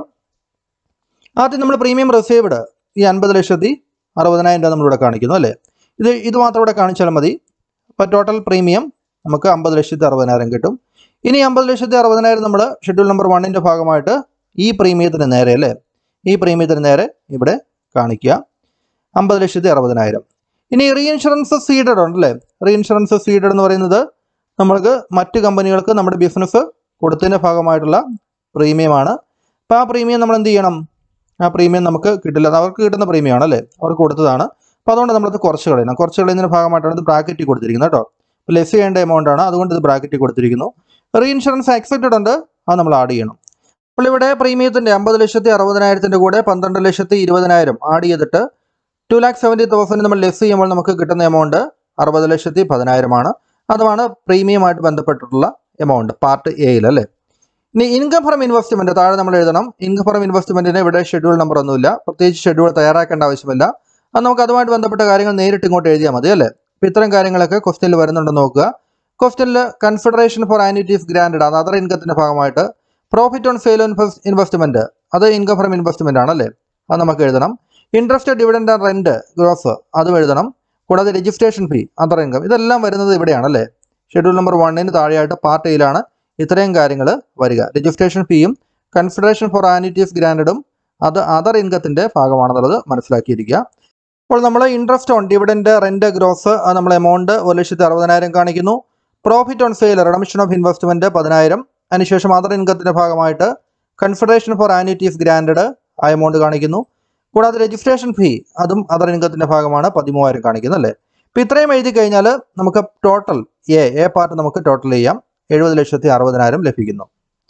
ആദ്യം നമ്മൾ പ്രീമിയം റിസീവ്ഡ് ഈ അൻപത് ലക്ഷത്തി അറുപതിനായിരം രൂപ നമ്മളിവിടെ കാണിക്കുന്നു അല്ലേ ഇത് ഇത് മാത്രം ഇവിടെ കാണിച്ചാൽ മതി അപ്പോൾ ടോട്ടൽ പ്രീമിയം നമുക്ക് അമ്പത് ലക്ഷത്തി അറുപതിനായിരം കിട്ടും ഇനി അമ്പത് ലക്ഷത്തി അറുപതിനായിരം നമ്മൾ ഷെഡ്യൂൾ നമ്പർ വണ്ണിൻ്റെ ഭാഗമായിട്ട് ഈ പ്രീമിയത്തിന് നേരെ അല്ലേ ഈ പ്രീമിയത്തിന് നേരെ ഇവിടെ കാണിക്കുക അമ്പത് ലക്ഷത്തി അറുപതിനായിരം ഇനി റീഇൻഷുറൻസ് സീഡഡ് ഉണ്ടല്ലേ റീഇൻഷുറൻസ് സീഡഡ് എന്ന് പറയുന്നത് നമ്മൾക്ക് മറ്റ് കമ്പനികൾക്ക് നമ്മുടെ ബിസിനസ് കൊടുത്തതിൻ്റെ ഭാഗമായിട്ടുള്ള പ്രീമിയമാണ് അപ്പോൾ ആ പ്രീമിയം നമ്മൾ എന്ത് ചെയ്യണം ആ പ്രീമിയം നമുക്ക് കിട്ടില്ല അത് അവർക്ക് കിട്ടുന്ന പ്രീമിയമാണ് അല്ലേ അവർക്ക് കൊടുത്തതാണ് അപ്പോൾ അതുകൊണ്ട് നമ്മളത് കുറച്ച് കളയണം കുറച്ച് കളയുന്നതിന് ഭാഗമായിട്ടാണ് ഇത് ബ്രാക്കറ്റിൽ കൊടുത്തിരിക്കുന്നത് കേട്ടോ അപ്പോൾ ലെസ് ചെയ്യേണ്ട എമൗണ്ട് ആണ് അതുകൊണ്ട് ഇത് ബ്രാക്കറ്റിൽ കൊടുത്തിരിക്കുന്നു റീഇൻഷുറൻസ് ആക്സെപ്റ്റഡ് ഉണ്ട് അത് നമ്മൾ ആഡ് ചെയ്യണം അപ്പോൾ ഇവിടെ പ്രീമിയത്തിൻ്റെ അമ്പത് ലക്ഷത്തി അറുപതിനായിരത്തിൻ്റെ കൂടെ പന്ത്രണ്ട് ലക്ഷത്തി ഇരുപതിനായിരം ആഡ് ചെയ്തിട്ട് ടു ലാക്ക് സെവൻറ്റി തൗസൻഡ് നമ്മൾ ലെസ് ചെയ്യുമ്പോൾ നമുക്ക് കിട്ടുന്ന എമൗണ്ട് അറുപത് ലക്ഷത്തി പതിനായിരമാണ് അതുമാണ് പ്രീമിയമായിട്ട് ബന്ധപ്പെട്ടിട്ടുള്ള എമൗണ്ട് പാർട്ട് എയിൽ അല്ലേ ഇനി ഇൻകം ഫ്രം ഇൻവെസ്റ്റ്മെന്റ് താഴെ നമ്മൾ എഴുതണം ഇൻകം ഫ്രം ഇൻവെസ്റ്റ്മെന്റിന് ഇവിടെ ഷെഡ്യൂൾ നമ്പർ ഒന്നുമില്ല പ്രത്യേകിച്ച് ഷെഡ്യൂൾ തയ്യാറാക്കേണ്ട ആവശ്യമില്ല അത് നമുക്ക് അതുമായിട്ട് ബന്ധപ്പെട്ട കാര്യങ്ങൾ നേരിട്ട് ഇങ്ങോട്ട് എഴുതിയാൽ മതി അല്ലേ അപ്പോൾ ഇത്തരം കാര്യങ്ങളൊക്കെ ക്വസ്റ്റ്യനിൽ വരുന്നുണ്ടെന്ന് നോക്കുക ക്വസ്റ്റ്യനിൽ കൺസിഡറേഷൻ ഫോർ ആനുവിറ്റീസ് ഗ്രാൻഡ് അത് അതർ ഇൻകത്തിന്റെ ഭാഗമായിട്ട് പ്രോഫിറ്റ് ഓൺ സെയിൽ ഇൻവെസ്റ്റ്മെന്റ് അത് ഇൻകം ഫ്രം ഇൻവെസ്റ്റ്മെന്റ് ആണല്ലേ അത് നമുക്ക് എഴുതണം interest dividend and rent gross അതും എഴുതണം കൂടാതെ രജിസ്ട്രേഷൻ ഫീ അതർ ഇൻകം ഇതെല്ലാം വരുന്നത് ഇവിടെയാണല്ലേ ഷെഡ്യൂൾ നമ്പർ വണ്ണിന് താഴെയായിട്ട് പാർട്ട് എയിലാണ് ഇത്രയും കാര്യങ്ങൾ വരിക രജിസ്ട്രേഷൻ ഫീയും കൺസിഡറേഷൻ ഫോർ ആനുവിറ്റീസ് ഗ്രാൻഡും അത് അതർ ഇൻകത്തിന്റെ ഭാഗമാണെന്നുള്ളത് മനസ്സിലാക്കിയിരിക്കുക അപ്പോൾ നമ്മൾ interest on dividend rent gross അത് നമ്മൾ എമൗണ്ട് ഒരു ലക്ഷത്തി അറുപതിനായിരം കാണിക്കുന്നു profit on sale redemption of investment പതിനായിരം അതിനുശേഷം അതർ ഇൻകത്തിന്റെ ഭാഗമായിട്ട് കൺസിഡറേഷൻ ഫോർ ആനുവിറ്റീസ് ഗ്രാൻഡഡ് ആ എമൗണ്ട് കാണിക്കുന്നു കൂടാതെ രജിസ്ട്രേഷൻ ഫീ അതും അതർ ഇൻകത്തിന്റെ ഭാഗമാണ് പതിമൂവായിരം കാണിക്കുന്നത് അല്ലേ അപ്പോൾ ഇത്രയും എഴുതി കഴിഞ്ഞാൽ നമുക്ക് ടോട്ടൽ എ എ പാർട്ട് നമുക്ക് ടോട്ടൽ ചെയ്യാം എഴുപത് ലക്ഷത്തി അറുപതിനായിരം ലഭിക്കുന്നു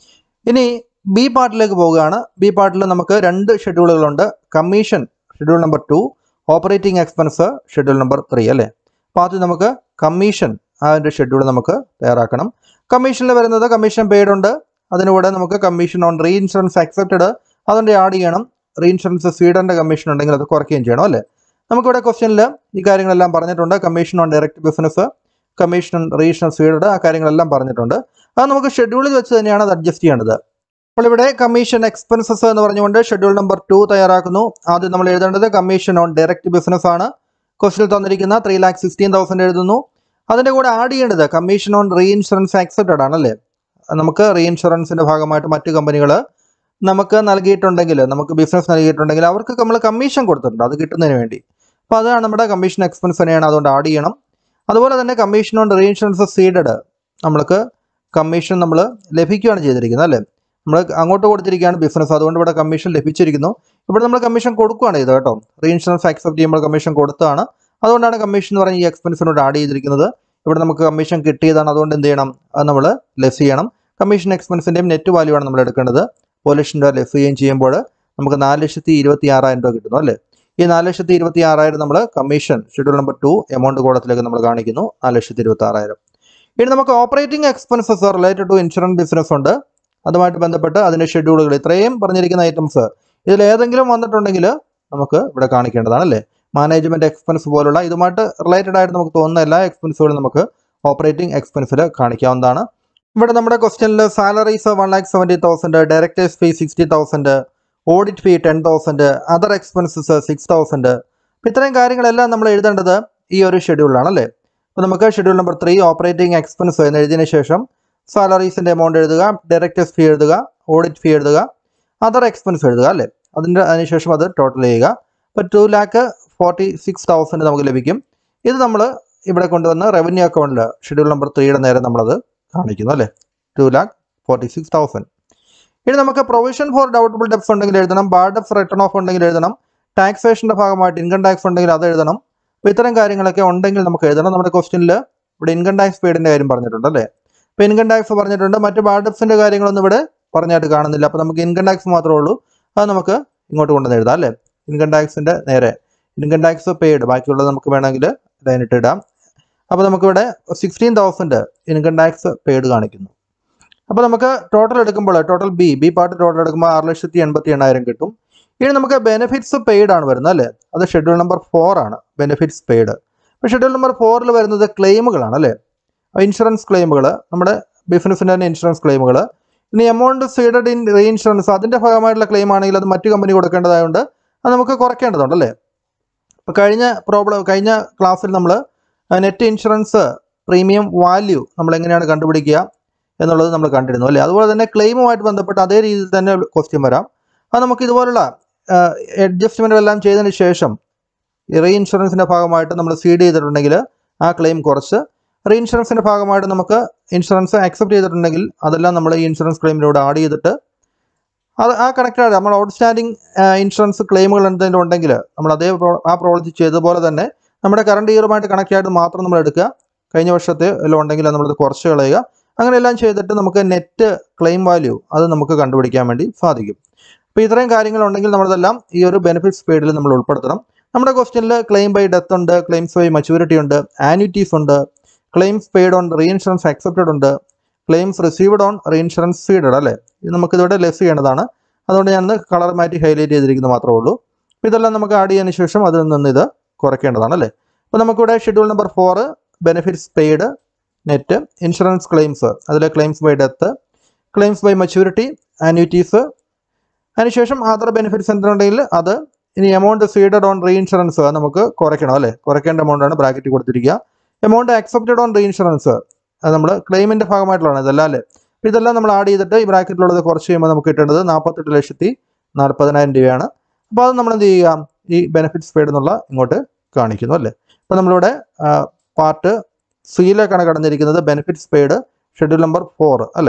ഇനി ബി പാർട്ടിലേക്ക് പോവുകയാണ് ബി പാർട്ടിൽ നമുക്ക് രണ്ട് ഷെഡ്യൂളുകളുണ്ട് commission schedule number two operating expense schedule number three അല്ലേ അപ്പോൾ ആദ്യം നമുക്ക് കമ്മീഷൻ അതിൻ്റെ ഷെഡ്യൂൾ നമുക്ക് തയ്യാറാക്കണം കമ്മീഷനിൽ വരുന്നത് കമ്മീഷൻ പെയ്ഡ് ഉണ്ട് അതിനൂടെ നമുക്ക് commission on reinsurance accepted അതിൻ്റെ ആഡ് ചെയ്യണം റീ ഇൻഷുറൻസ് സ്വീഡൻ്റെ കമ്മീഷൻ ഉണ്ടെങ്കിൽ അത് കുറയ്ക്കുകയും ചെയ്യണം അല്ലേ നമുക്കിവിടെ ക്വസ്റ്റ്യനിൽ ഈ കാര്യങ്ങളെല്ലാം പറഞ്ഞിട്ടുണ്ട് commission on direct business commission on reinsurance ceded ആ കാര്യങ്ങളെല്ലാം പറഞ്ഞിട്ടുണ്ട് അത് നമുക്ക് ഷെഡ്യൂളിൽ വെച്ച് തന്നെയാണ് അത് അഡ്ജസ്റ്റ് ചെയ്യേണ്ടത് അപ്പോൾ ഇവിടെ കമ്മീഷൻ എക്സ്പെൻസസ് എന്ന് പറഞ്ഞുകൊണ്ട് ഷെഡ്യൂൾ നമ്പർ ടു തയ്യാറാക്കുന്നു ആദ്യം നമ്മൾ എഴുതേണ്ടത് കമ്മീഷൻ ഓൺ ഡയറക്റ്റ് ബിസിനസ് ആണ് ക്വസ്റ്റിൽ തന്നിരിക്കുന്ന ത്രീ ലാക്ക് സിക്സ്റ്റീൻ തൗസൻഡ് എഴുതുന്നു അതിൻ്റെ കൂടെ ആഡ് ചെയ്യേണ്ടത് commission on reinsurance accepted ആണല്ലേ നമുക്ക് റീ ഇൻഷുറൻസിൻ്റെ ഭാഗമായിട്ട് മറ്റു കമ്പനികൾ നമുക്ക് നൽകിയിട്ടുണ്ടെങ്കിൽ നമുക്ക് ബിസിനസ് നൽകിയിട്ടുണ്ടെങ്കിൽ അവർക്ക് നമ്മൾ കമ്മീഷൻ കൊടുത്തിട്ടുണ്ട് അത് കിട്ടുന്നതിന് വേണ്ടി അപ്പോൾ അതാണ് നമ്മുടെ കമ്മീഷൻ എക്സ്പെൻസ് തന്നെയാണ് അതുകൊണ്ട് ആഡ് ചെയ്യണം അതുപോലെ തന്നെ commission on reinsurance ceded നമ്മൾക്ക് കമ്മീഷൻ നമ്മൾ ലഭിക്കുകയാണ് ചെയ്തിരിക്കുന്നത് അല്ലേ നമ്മൾ അങ്ങോട്ട് കൊടുത്തിരിക്കുകയാണ് ബിസിനസ് അതുകൊണ്ട് ഇവിടെ കമ്മീഷൻ ലഭിച്ചിരിക്കുന്നു ഇവിടെ നമ്മൾ കമ്മീഷൻ കൊടുക്കുകയാണ് ചെയ്തത് കേട്ടോ റീ ഇൻഷുറൻസ് ആക്സെപ്റ്റ് ചെയ്യുമ്പോൾ കമ്മീഷൻ കൊടുത്തതാണ് അതുകൊണ്ടാണ് കമ്മീഷൻ എന്ന് പറഞ്ഞ ഈ എക്സ്പെൻസിനോട് ആഡ് ചെയ്തിരിക്കുന്നത് ഇവിടെ നമുക്ക് കമ്മീഷൻ കിട്ടിയതാണ് അതുകൊണ്ട് എന്ത് ചെയ്യണം അത് നമ്മൾ ലെസ് ചെയ്യണം കമ്മീഷൻ എക്സ്പെൻസിൻ്റെയും നെറ്റ് വാല്യൂ ആണ് നമ്മൾ എടുക്കേണ്ടത് ഒരു ലക്ഷം രൂപ ലെസ് ചെയ്യുകയും ചെയ്യുമ്പോൾ നമുക്ക് നാല് ലക്ഷത്തി ഇരുപത്തി ആറായിരം രൂപ കിട്ടുന്നു അല്ലേ ഈ നാല് ലക്ഷത്തി ഇരുപത്തി ആറായിരം നമ്മൾ commission schedule number two amount കോളത്തിലേക്ക് നമ്മൾ കാണിക്കുന്നു നാല് ലക്ഷത്തി ഇരുപത്തി ആറായിരം ഇനി നമുക്ക് operating expenses related to insurance business ഉണ്ട് അതുമായിട്ട് ബന്ധപ്പെട്ട് അതിൻ്റെ ഷെഡ്യൂളുകൾ ഇത്രയും പറഞ്ഞിരിക്കുന്ന ഐറ്റംസ് ഇതിൽ ഏതെങ്കിലും വന്നിട്ടുണ്ടെങ്കിൽ നമുക്ക് ഇവിടെ കാണിക്കേണ്ടതാണ് അല്ലേ മാനേജ്മെന്റ് എക്സ്പെൻസ് പോലുള്ള ഇതുമായിട്ട് റിലേറ്റഡ് ആയിട്ട് നമുക്ക് തോന്നുന്ന എല്ലാ എക്സ്പെൻസുകളും നമുക്ക് ഓപ്പറേറ്റിംഗ് എക്സ്പെൻസിൽ കാണിക്കാവുന്നതാണ് ഇവിടെ നമ്മുടെ ക്വസ്റ്റ്യനിൽ salaries one lakh seventy thousand directors fee sixty thousand audit fee ten thousand other expenses six thousand അപ്പോൾ ഇത്രയും കാര്യങ്ങളെല്ലാം നമ്മൾ എഴുതേണ്ടത് ഈ ഒരു ഷെഡ്യൂളിലാണ് അല്ലേ അപ്പോൾ നമുക്ക് schedule number three operating expense എന്ന് എഴുതിയതിന് ശേഷം സാലറീസിൻ്റെ എമൗണ്ട് എഴുതുക ഡയറക്ടേഴ്സ് ഫീ എഴുതുക ഓഡിറ്റ് ഫീ എഴുതുക അതർ എക്സ്പെൻസ് എഴുതുക അല്ലേ അതിൻ്റെ അതിനുശേഷം അത് ടോട്ടൽ ചെയ്യുക അപ്പോൾ two lakh forty six thousand നമുക്ക് ലഭിക്കും ഇത് നമ്മൾ ഇവിടെ കൊണ്ടുവന്ന് റവന്യൂ അക്കൗണ്ടിൽ ഷെഡ്യൂൾ നമ്പർ ത്രീയുടെ നേരെ നമ്മളത് കാണിക്കുന്നു അല്ലേ two lakh forty six thousand ഇനി നമുക്ക് പ്രൊവിഷൻ ഫോർ ഡൗട്ടബിൾ ഡെപ്സ് ഉണ്ടെങ്കിൽ എഴുതണം ബാഡ് ഡെപ്സ് റിട്ടേൺ ഓഫ് ഉണ്ടെങ്കിൽ എഴുതണം ടാക്സേഷൻ്റെ ഭാഗമായിട്ട് ഇൻകം ടാക്സ് ഉണ്ടെങ്കിൽ അത് എഴുതണം അപ്പോൾ ഇത്തരം കാര്യങ്ങളൊക്കെ ഉണ്ടെങ്കിൽ നമുക്ക് എഴുതണം നമ്മുടെ ക്വസ്റ്റ്യനിൽ ഇവിടെ ഇൻകം ടാക്സ് പെയ്ഡിൻ്റെ കാര്യം പറഞ്ഞിട്ടുണ്ട് അല്ലേ അപ്പോൾ ഇൻകം ടാക്സ് പറഞ്ഞിട്ടുണ്ട് മറ്റ് ബാഡ് ഡെപ്സിൻ്റെ കാര്യങ്ങളൊന്നും ഇവിടെ പറഞ്ഞായിട്ട് കാണുന്നില്ല അപ്പോൾ നമുക്ക് ഇൻകം ടാക്സ് മാത്രമേ ഉള്ളൂ അത് നമുക്ക് ഇങ്ങോട്ട് കൊണ്ടുവന്ന് എഴുതാം അല്ലേ ഇൻകം ടാക്സിൻ്റെ നേരെ ഇൻകം ടാക്സ് പെയ്ഡ് ബാക്കിയുള്ളത് നമുക്ക് വേണമെങ്കിൽ ലൈനിട്ട് ഇടാം അപ്പോൾ നമുക്കിവിടെ sixteen thousand income tax paid കാണിക്കുന്നു അപ്പോൾ നമുക്ക് ടോട്ടൽ എടുക്കുമ്പോൾ total B B part total എടുക്കുമ്പോൾ ആറ് ലക്ഷത്തി എൺപത്തി എണ്ണായിരം കിട്ടും ഇനി നമുക്ക് ബെനിഫിറ്റ്സ് പെയ്ഡ് ആണ് വരുന്നത് അല്ലേ അത് ഷെഡ്യൂൾ നമ്പർ ഫോർ ആണ് ബെനിഫിറ്റ്സ് പെയ്ഡ് അപ്പോൾ ഷെഡ്യൂൾ നമ്പർ ഫോറിൽ വരുന്നത് ക്ലെയിമുകളാണ് അല്ലേ ഇൻഷുറൻസ് ക്ലെയിമുകൾ നമ്മുടെ ബിസിനസ്സിൻ്റെ തന്നെ ഇൻഷുറൻസ് ക്ലെയിമുകൾ ഇനി എമൗണ്ട് സീഡഡ് ഇൻ റീഇൻഷുറൻസ് അതിൻ്റെ ഭാഗമായിട്ടുള്ള ക്ലെയിം ആണെങ്കിൽ അത് മറ്റു കമ്പനി കൊടുക്കേണ്ടതായതുകൊണ്ട് അത് നമുക്ക് കുറയ്ക്കേണ്ടതുണ്ട് അല്ലേ ഇപ്പോൾ കഴിഞ്ഞ പ്രോബ്ലം കഴിഞ്ഞ ക്ലാസ്സിൽ നമ്മൾ നെറ്റ് ഇൻഷുറൻസ് പ്രീമിയം വാല്യൂ നമ്മൾ എങ്ങനെയാണ് കണ്ടുപിടിക്കുക എന്നുള്ളത് നമ്മൾ കണ്ടിരുന്നു അല്ലേ അതുപോലെ തന്നെ ക്ലെയിമുമായിട്ട് ബന്ധപ്പെട്ട് അതേ രീതിയിൽ തന്നെ ക്വസ്റ്റ്യൻ വരാം അത് നമുക്ക് ഇതുപോലുള്ള അഡ്ജസ്റ്റ്മെൻറ്റുകളെല്ലാം ചെയ്തതിന് ശേഷം റീ ഇൻഷുറൻസിൻ്റെ ഭാഗമായിട്ട് നമ്മൾ സീഡ് ചെയ്തിട്ടുണ്ടെങ്കിൽ ആ ക്ലെയിം കുറച്ച് റീ ഇൻഷുറൻസിൻ്റെ ഭാഗമായിട്ട് നമുക്ക് ഇൻഷുറൻസ് അക്സെപ്റ്റ് ചെയ്തിട്ടുണ്ടെങ്കിൽ അതെല്ലാം നമ്മൾ ഈ ഇൻഷുറൻസ് ക്ലെയിമിലൂടെ ആഡ് ചെയ്തിട്ട് അത് ആ കണക്റ്റഡ് നമ്മൾ ഔട്ട്സ്റ്റാൻഡിങ് ഇൻഷുറൻസ് ക്ലെയിമുകൾ എന്തെങ്കിലും ഉണ്ടെങ്കിൽ നമ്മൾ അതേ പ്രോ- ആ പ്രോളജി ചെയ്തതുപോലെ തന്നെ നമ്മുടെ കറണ്ട് ഇയറുമായിട്ട് കണക്ട് ആയിട്ട് മാത്രം നമ്മൾ എടുക്കുക കഴിഞ്ഞ വർഷത്തെ എല്ലാം ഉണ്ടെങ്കിൽ നമ്മളത് കുറച്ച് കളയുക അങ്ങനെ എല്ലാം ചെയ്തിട്ട് നമുക്ക് നെറ്റ് ക്ലെയിം വാല്യൂ അത് നമുക്ക് കണ്ടുപിടിക്കാൻ വേണ്ടി സാധിക്കും അപ്പോൾ ഇത്രയും കാര്യങ്ങളുണ്ടെങ്കിൽ നമ്മളതെല്ലാം ഈ ഒരു ബെനിഫിറ്റ്സ് പേഡിൽ നമ്മൾ ഉൾപ്പെടുത്തണം നമ്മുടെ ക്വസ്റ്റ്യനിൽ ക്ലെയിം ബൈ ഡെത്ത് ഉണ്ട് ക്ലെയിംസ് ബൈ മച്യൂരിറ്റി ഉണ്ട് ആന്യൂറ്റീസ് ഉണ്ട് claims paid on reinsurance accepted ഉണ്ട് claims received on reinsurance ceded അല്ലേ ഇത് നമുക്കിതിവിടെ ലെസ് ചെയ്യേണ്ടതാണ് അതുകൊണ്ട് ഞാൻ കളർ മാറ്റി ഹൈലൈറ്റ് ചെയ്തിരിക്കുന്നത് മാത്രമേ ഉള്ളൂ അപ്പോൾ ഇതെല്ലാം നമുക്ക് ആഡ് ചെയ്തതിന് ശേഷം അതിൽ നിന്ന് ഇത് കുറയ്ക്കേണ്ടതാണ് അല്ലേ അപ്പോൾ നമുക്കിവിടെ schedule number four benefits paid net insurance claims അതിലെ claims by death claims by maturity annuities അതിനുശേഷം അതർ ബെനിഫിറ്റ്സ് എന്തുണ്ടെങ്കിൽ അത് ഇനി amount ceded on reinsurance നമുക്ക് കുറയ്ക്കണം അല്ലേ കുറയ്ക്കേണ്ട എമൗണ്ടാണ് ബ്രാക്കറ്റ് കൊടുത്തിരിക്കുക amount accepted on reinsurance അത് നമ്മൾ ക്ലെയിമിൻ്റെ ഭാഗമായിട്ടുള്ളതാണ് ഇതെല്ലാം അല്ലേ അപ്പോൾ ഇതെല്ലാം നമ്മൾ ആഡ് ചെയ്തിട്ട് ഈ ബ്രാക്കറ്റിലുള്ളത് കുറച്ച് കഴിയുമ്പോൾ നമുക്ക് കിട്ടേണ്ടത് നാൽപ്പത്തെട്ട് ലക്ഷത്തി നാൽപ്പതിനായിരം രൂപയാണ് അപ്പോൾ അത് നമ്മൾ എന്ത് ചെയ്യുക ഈ ബെനിഫിറ്റ്സ് പെയ്ഡ് എന്നുള്ള ഇങ്ങോട്ട് കാണിക്കുന്നു അല്ലേ അപ്പോൾ നമ്മളിവിടെ പാർട്ട് സിയിലേക്കാണ് കടന്നിരിക്കുന്നത് benefits paid schedule number four അല്ലേ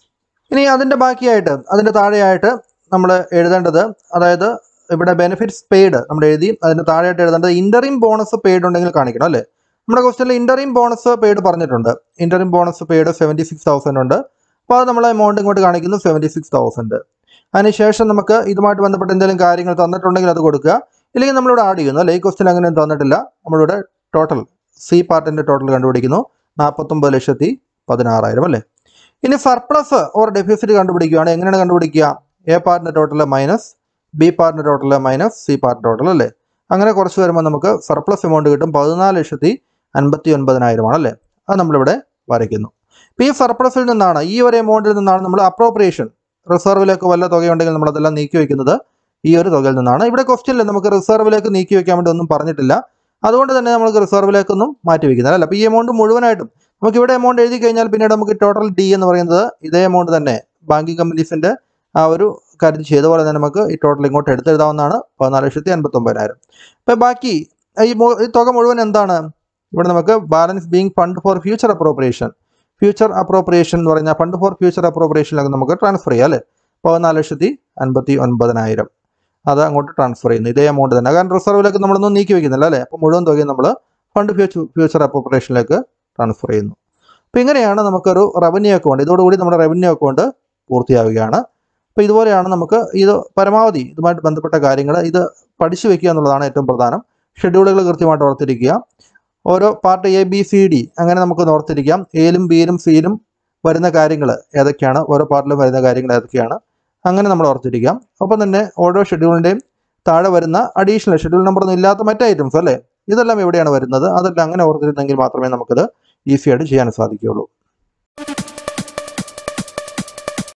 ഇനി അതിൻ്റെ ബാക്കിയായിട്ട് അതിൻ്റെ താഴെയായിട്ട് നമ്മൾ എഴുതേണ്ടത് അതായത് ഇവിടെ ബെനിഫിറ്റ്സ് പെയ്ഡ് നമ്മൾ എഴുതി അതിൻ്റെ താഴെയായിട്ട് എഴുതേണ്ടത് ഇൻ്ററിം ബോണസ് പെയ്ഡ് ഉണ്ടെങ്കിൽ കാണിക്കണം അല്ലേ നമ്മുടെ ക്വസ്റ്റനിൽ ഇൻ്ററിം ബോണസ് പെയ്ഡ് പറഞ്ഞിട്ടുണ്ട് interim bonus paid seventy six thousand ഉണ്ട് അപ്പോൾ അത് നമ്മൾ എമൗണ്ട് ഇങ്ങോട്ട് കാണിക്കുന്നു സെവൻറ്റി സിക്സ് തൗസൻഡ് അതിനുശേഷം നമുക്ക് ഇതുമായിട്ട് ബന്ധപ്പെട്ട് എന്തെങ്കിലും കാര്യങ്ങൾ തന്നിട്ടുണ്ടെങ്കിൽ അത് കൊടുക്കുക ഇല്ലെങ്കിൽ നമ്മളിവിടെ ആഡ് ചെയ്യുന്നു അല്ലേ ഈ ക്വസ്റ്റ്യൻ അങ്ങനെ തന്നിട്ടില്ല നമ്മളിവിടെ ടോട്ടൽ സി പാർട്ടിൻ്റെ ടോട്ടൽ കണ്ടുപിടിക്കുന്നു നാൽപ്പത്തൊമ്പത് ലക്ഷത്തി പതിനാറായിരം അല്ലേ ഇനി സർപ്ലസ് ഓർ ഡെഫിസിറ്റ് കണ്ടുപിടിക്കുകയാണ് എങ്ങനെയാണ് കണ്ടുപിടിക്കുക എ പാർട്ടിൻ്റെ ടോട്ടൽ മൈനസ് ബി പാർട്ടിൻ്റെ ടോട്ടൽ മൈനസ് സി പാർട്ടിൻ്റെ ടോട്ടൽ അല്ലേ അങ്ങനെ കുറച്ച് വരുമ്പോൾ നമുക്ക് സർപ്ലസ് എമൗണ്ട് കിട്ടും പതിനാല് ലക്ഷത്തി അൻപത്തി ഒൻപതിനായിരമാണ് അല്ലേ അത് നമ്മളിവിടെ വരയ്ക്കുന്നു അപ്പോൾ ഈ സർപ്ലസിൽ നിന്നാണ് ഈ ഒരു എമൗണ്ടിൽ നിന്നാണ് നമ്മൾ അപ്രോപ്രിയേഷൻ റിസർവിലേക്ക് വല്ല തുകയുണ്ടെങ്കിൽ നമ്മൾ അതെല്ലാം നീക്കി വയ്ക്കുന്നത് ഈ ഒരു തുകയിൽ നിന്നാണ് ഇവിടെ ക്വസ്റ്റ്യനിൽ നമുക്ക് റിസർവിലേക്ക് നീക്കി വെക്കാൻ വേണ്ടി ഒന്നും പറഞ്ഞിട്ടില്ല അതുകൊണ്ട് തന്നെ നമുക്ക് റിസർവിലേക്കൊന്നും മാറ്റി വയ്ക്കുന്നില്ല അല്ല അപ്പോൾ ഈ എമൗണ്ട് മുഴുവനായിട്ടും നമുക്ക് ഇവിടെ എമൗണ്ട് എഴുതി കഴിഞ്ഞാൽ പിന്നീട് നമുക്ക് ടോട്ടൽ ഡി എന്ന് പറയുന്നത് ഇതേ എമൗണ്ട് തന്നെ ബാങ്കിങ് കമ്പനീസിൻ്റെ ആ ഒരു കാര്യം ചെയ്ത പോലെ തന്നെ നമുക്ക് ഈ ടോട്ടൽ ഇങ്ങോട്ട് എടുത്തെഴുതാവുന്നതാണ് പതിനാല് ലക്ഷത്തി അൻപത്തൊമ്പതിനായിരം അപ്പോൾ ബാക്കി ഈ മു- ഈ തുക മുഴുവൻ എന്താണ് ഇവിടെ നമുക്ക് balance being fund for future appropriation future appropriation എന്ന് പറഞ്ഞാൽ ഫണ്ട് ഫോർ ഫ്യൂച്ചർ അപ്രോപ്രിയേഷനിലൊക്കെ നമുക്ക് ട്രാൻസ്ഫർ ചെയ്യാം അല്ലേ പതിനാല് ലക്ഷത്തി അൻപത്തി ഒൻപതിനായിരം അത് അങ്ങോട്ട് ട്രാൻസ്ഫർ ചെയ്യുന്നു ഇതേ എമൗണ്ട് തന്നെ കാരണം റിസർവിലേക്ക് നമ്മളൊന്നും നീക്കി വെക്കുന്നില്ല അല്ലേ അപ്പോൾ മുഴുവൻ തുകയും നമ്മൾ ഫണ്ട് ഫ്യൂച്ചർ ഫ്യൂച്ചർ അപ്രോപ്രിയേഷനിലേക്ക് ട്രാൻസ്ഫർ ചെയ്യുന്നു അപ്പോൾ ഇങ്ങനെയാണ് നമുക്കൊരു റവന്യൂ അക്കൗണ്ട് ഇതോടുകൂടി നമ്മുടെ റവന്യൂ അക്കൗണ്ട് പൂർത്തിയാവുകയാണ് അപ്പോൾ ഇതുപോലെയാണ് നമുക്ക് ഇത് പരമാവധി ഇതുമായിട്ട് ബന്ധപ്പെട്ട കാര്യങ്ങൾ ഇത് പഠിച്ചു വെക്കുക എന്നുള്ളതാണ് ഏറ്റവും പ്രധാനം ഷെഡ്യൂളുകൾ കൃത്യമായിട്ട് ഓർത്തിരിക്കുക ഓരോ part A B C D അങ്ങനെ നമുക്ക് ഓർത്തിരിക്കാം എയിലും ബിയിലും സിയിലും വരുന്ന കാര്യങ്ങൾ ഏതൊക്കെയാണ് ഓരോ പാർട്ടിലും വരുന്ന കാര്യങ്ങൾ ഏതൊക്കെയാണ് അങ്ങനെ നമ്മൾ ഓർത്തിരിക്കാം ഒപ്പം തന്നെ ഓരോ ഷെഡ്യൂളിൻ്റെയും താഴെ വരുന്ന അഡീഷണൽ ഷെഡ്യൂൾ നമ്പർ ഒന്നും ഇല്ലാത്ത മറ്റ് ഐറ്റംസ് അല്ലേ ഇതെല്ലാം എവിടെയാണ് വരുന്നത് അതെല്ലാം അങ്ങനെ ഓർത്തിരുന്നെങ്കിൽ മാത്രമേ നമുക്കത് ഈസി ആയിട്ട് ചെയ്യാൻ സാധിക്കുകയുള്ളൂ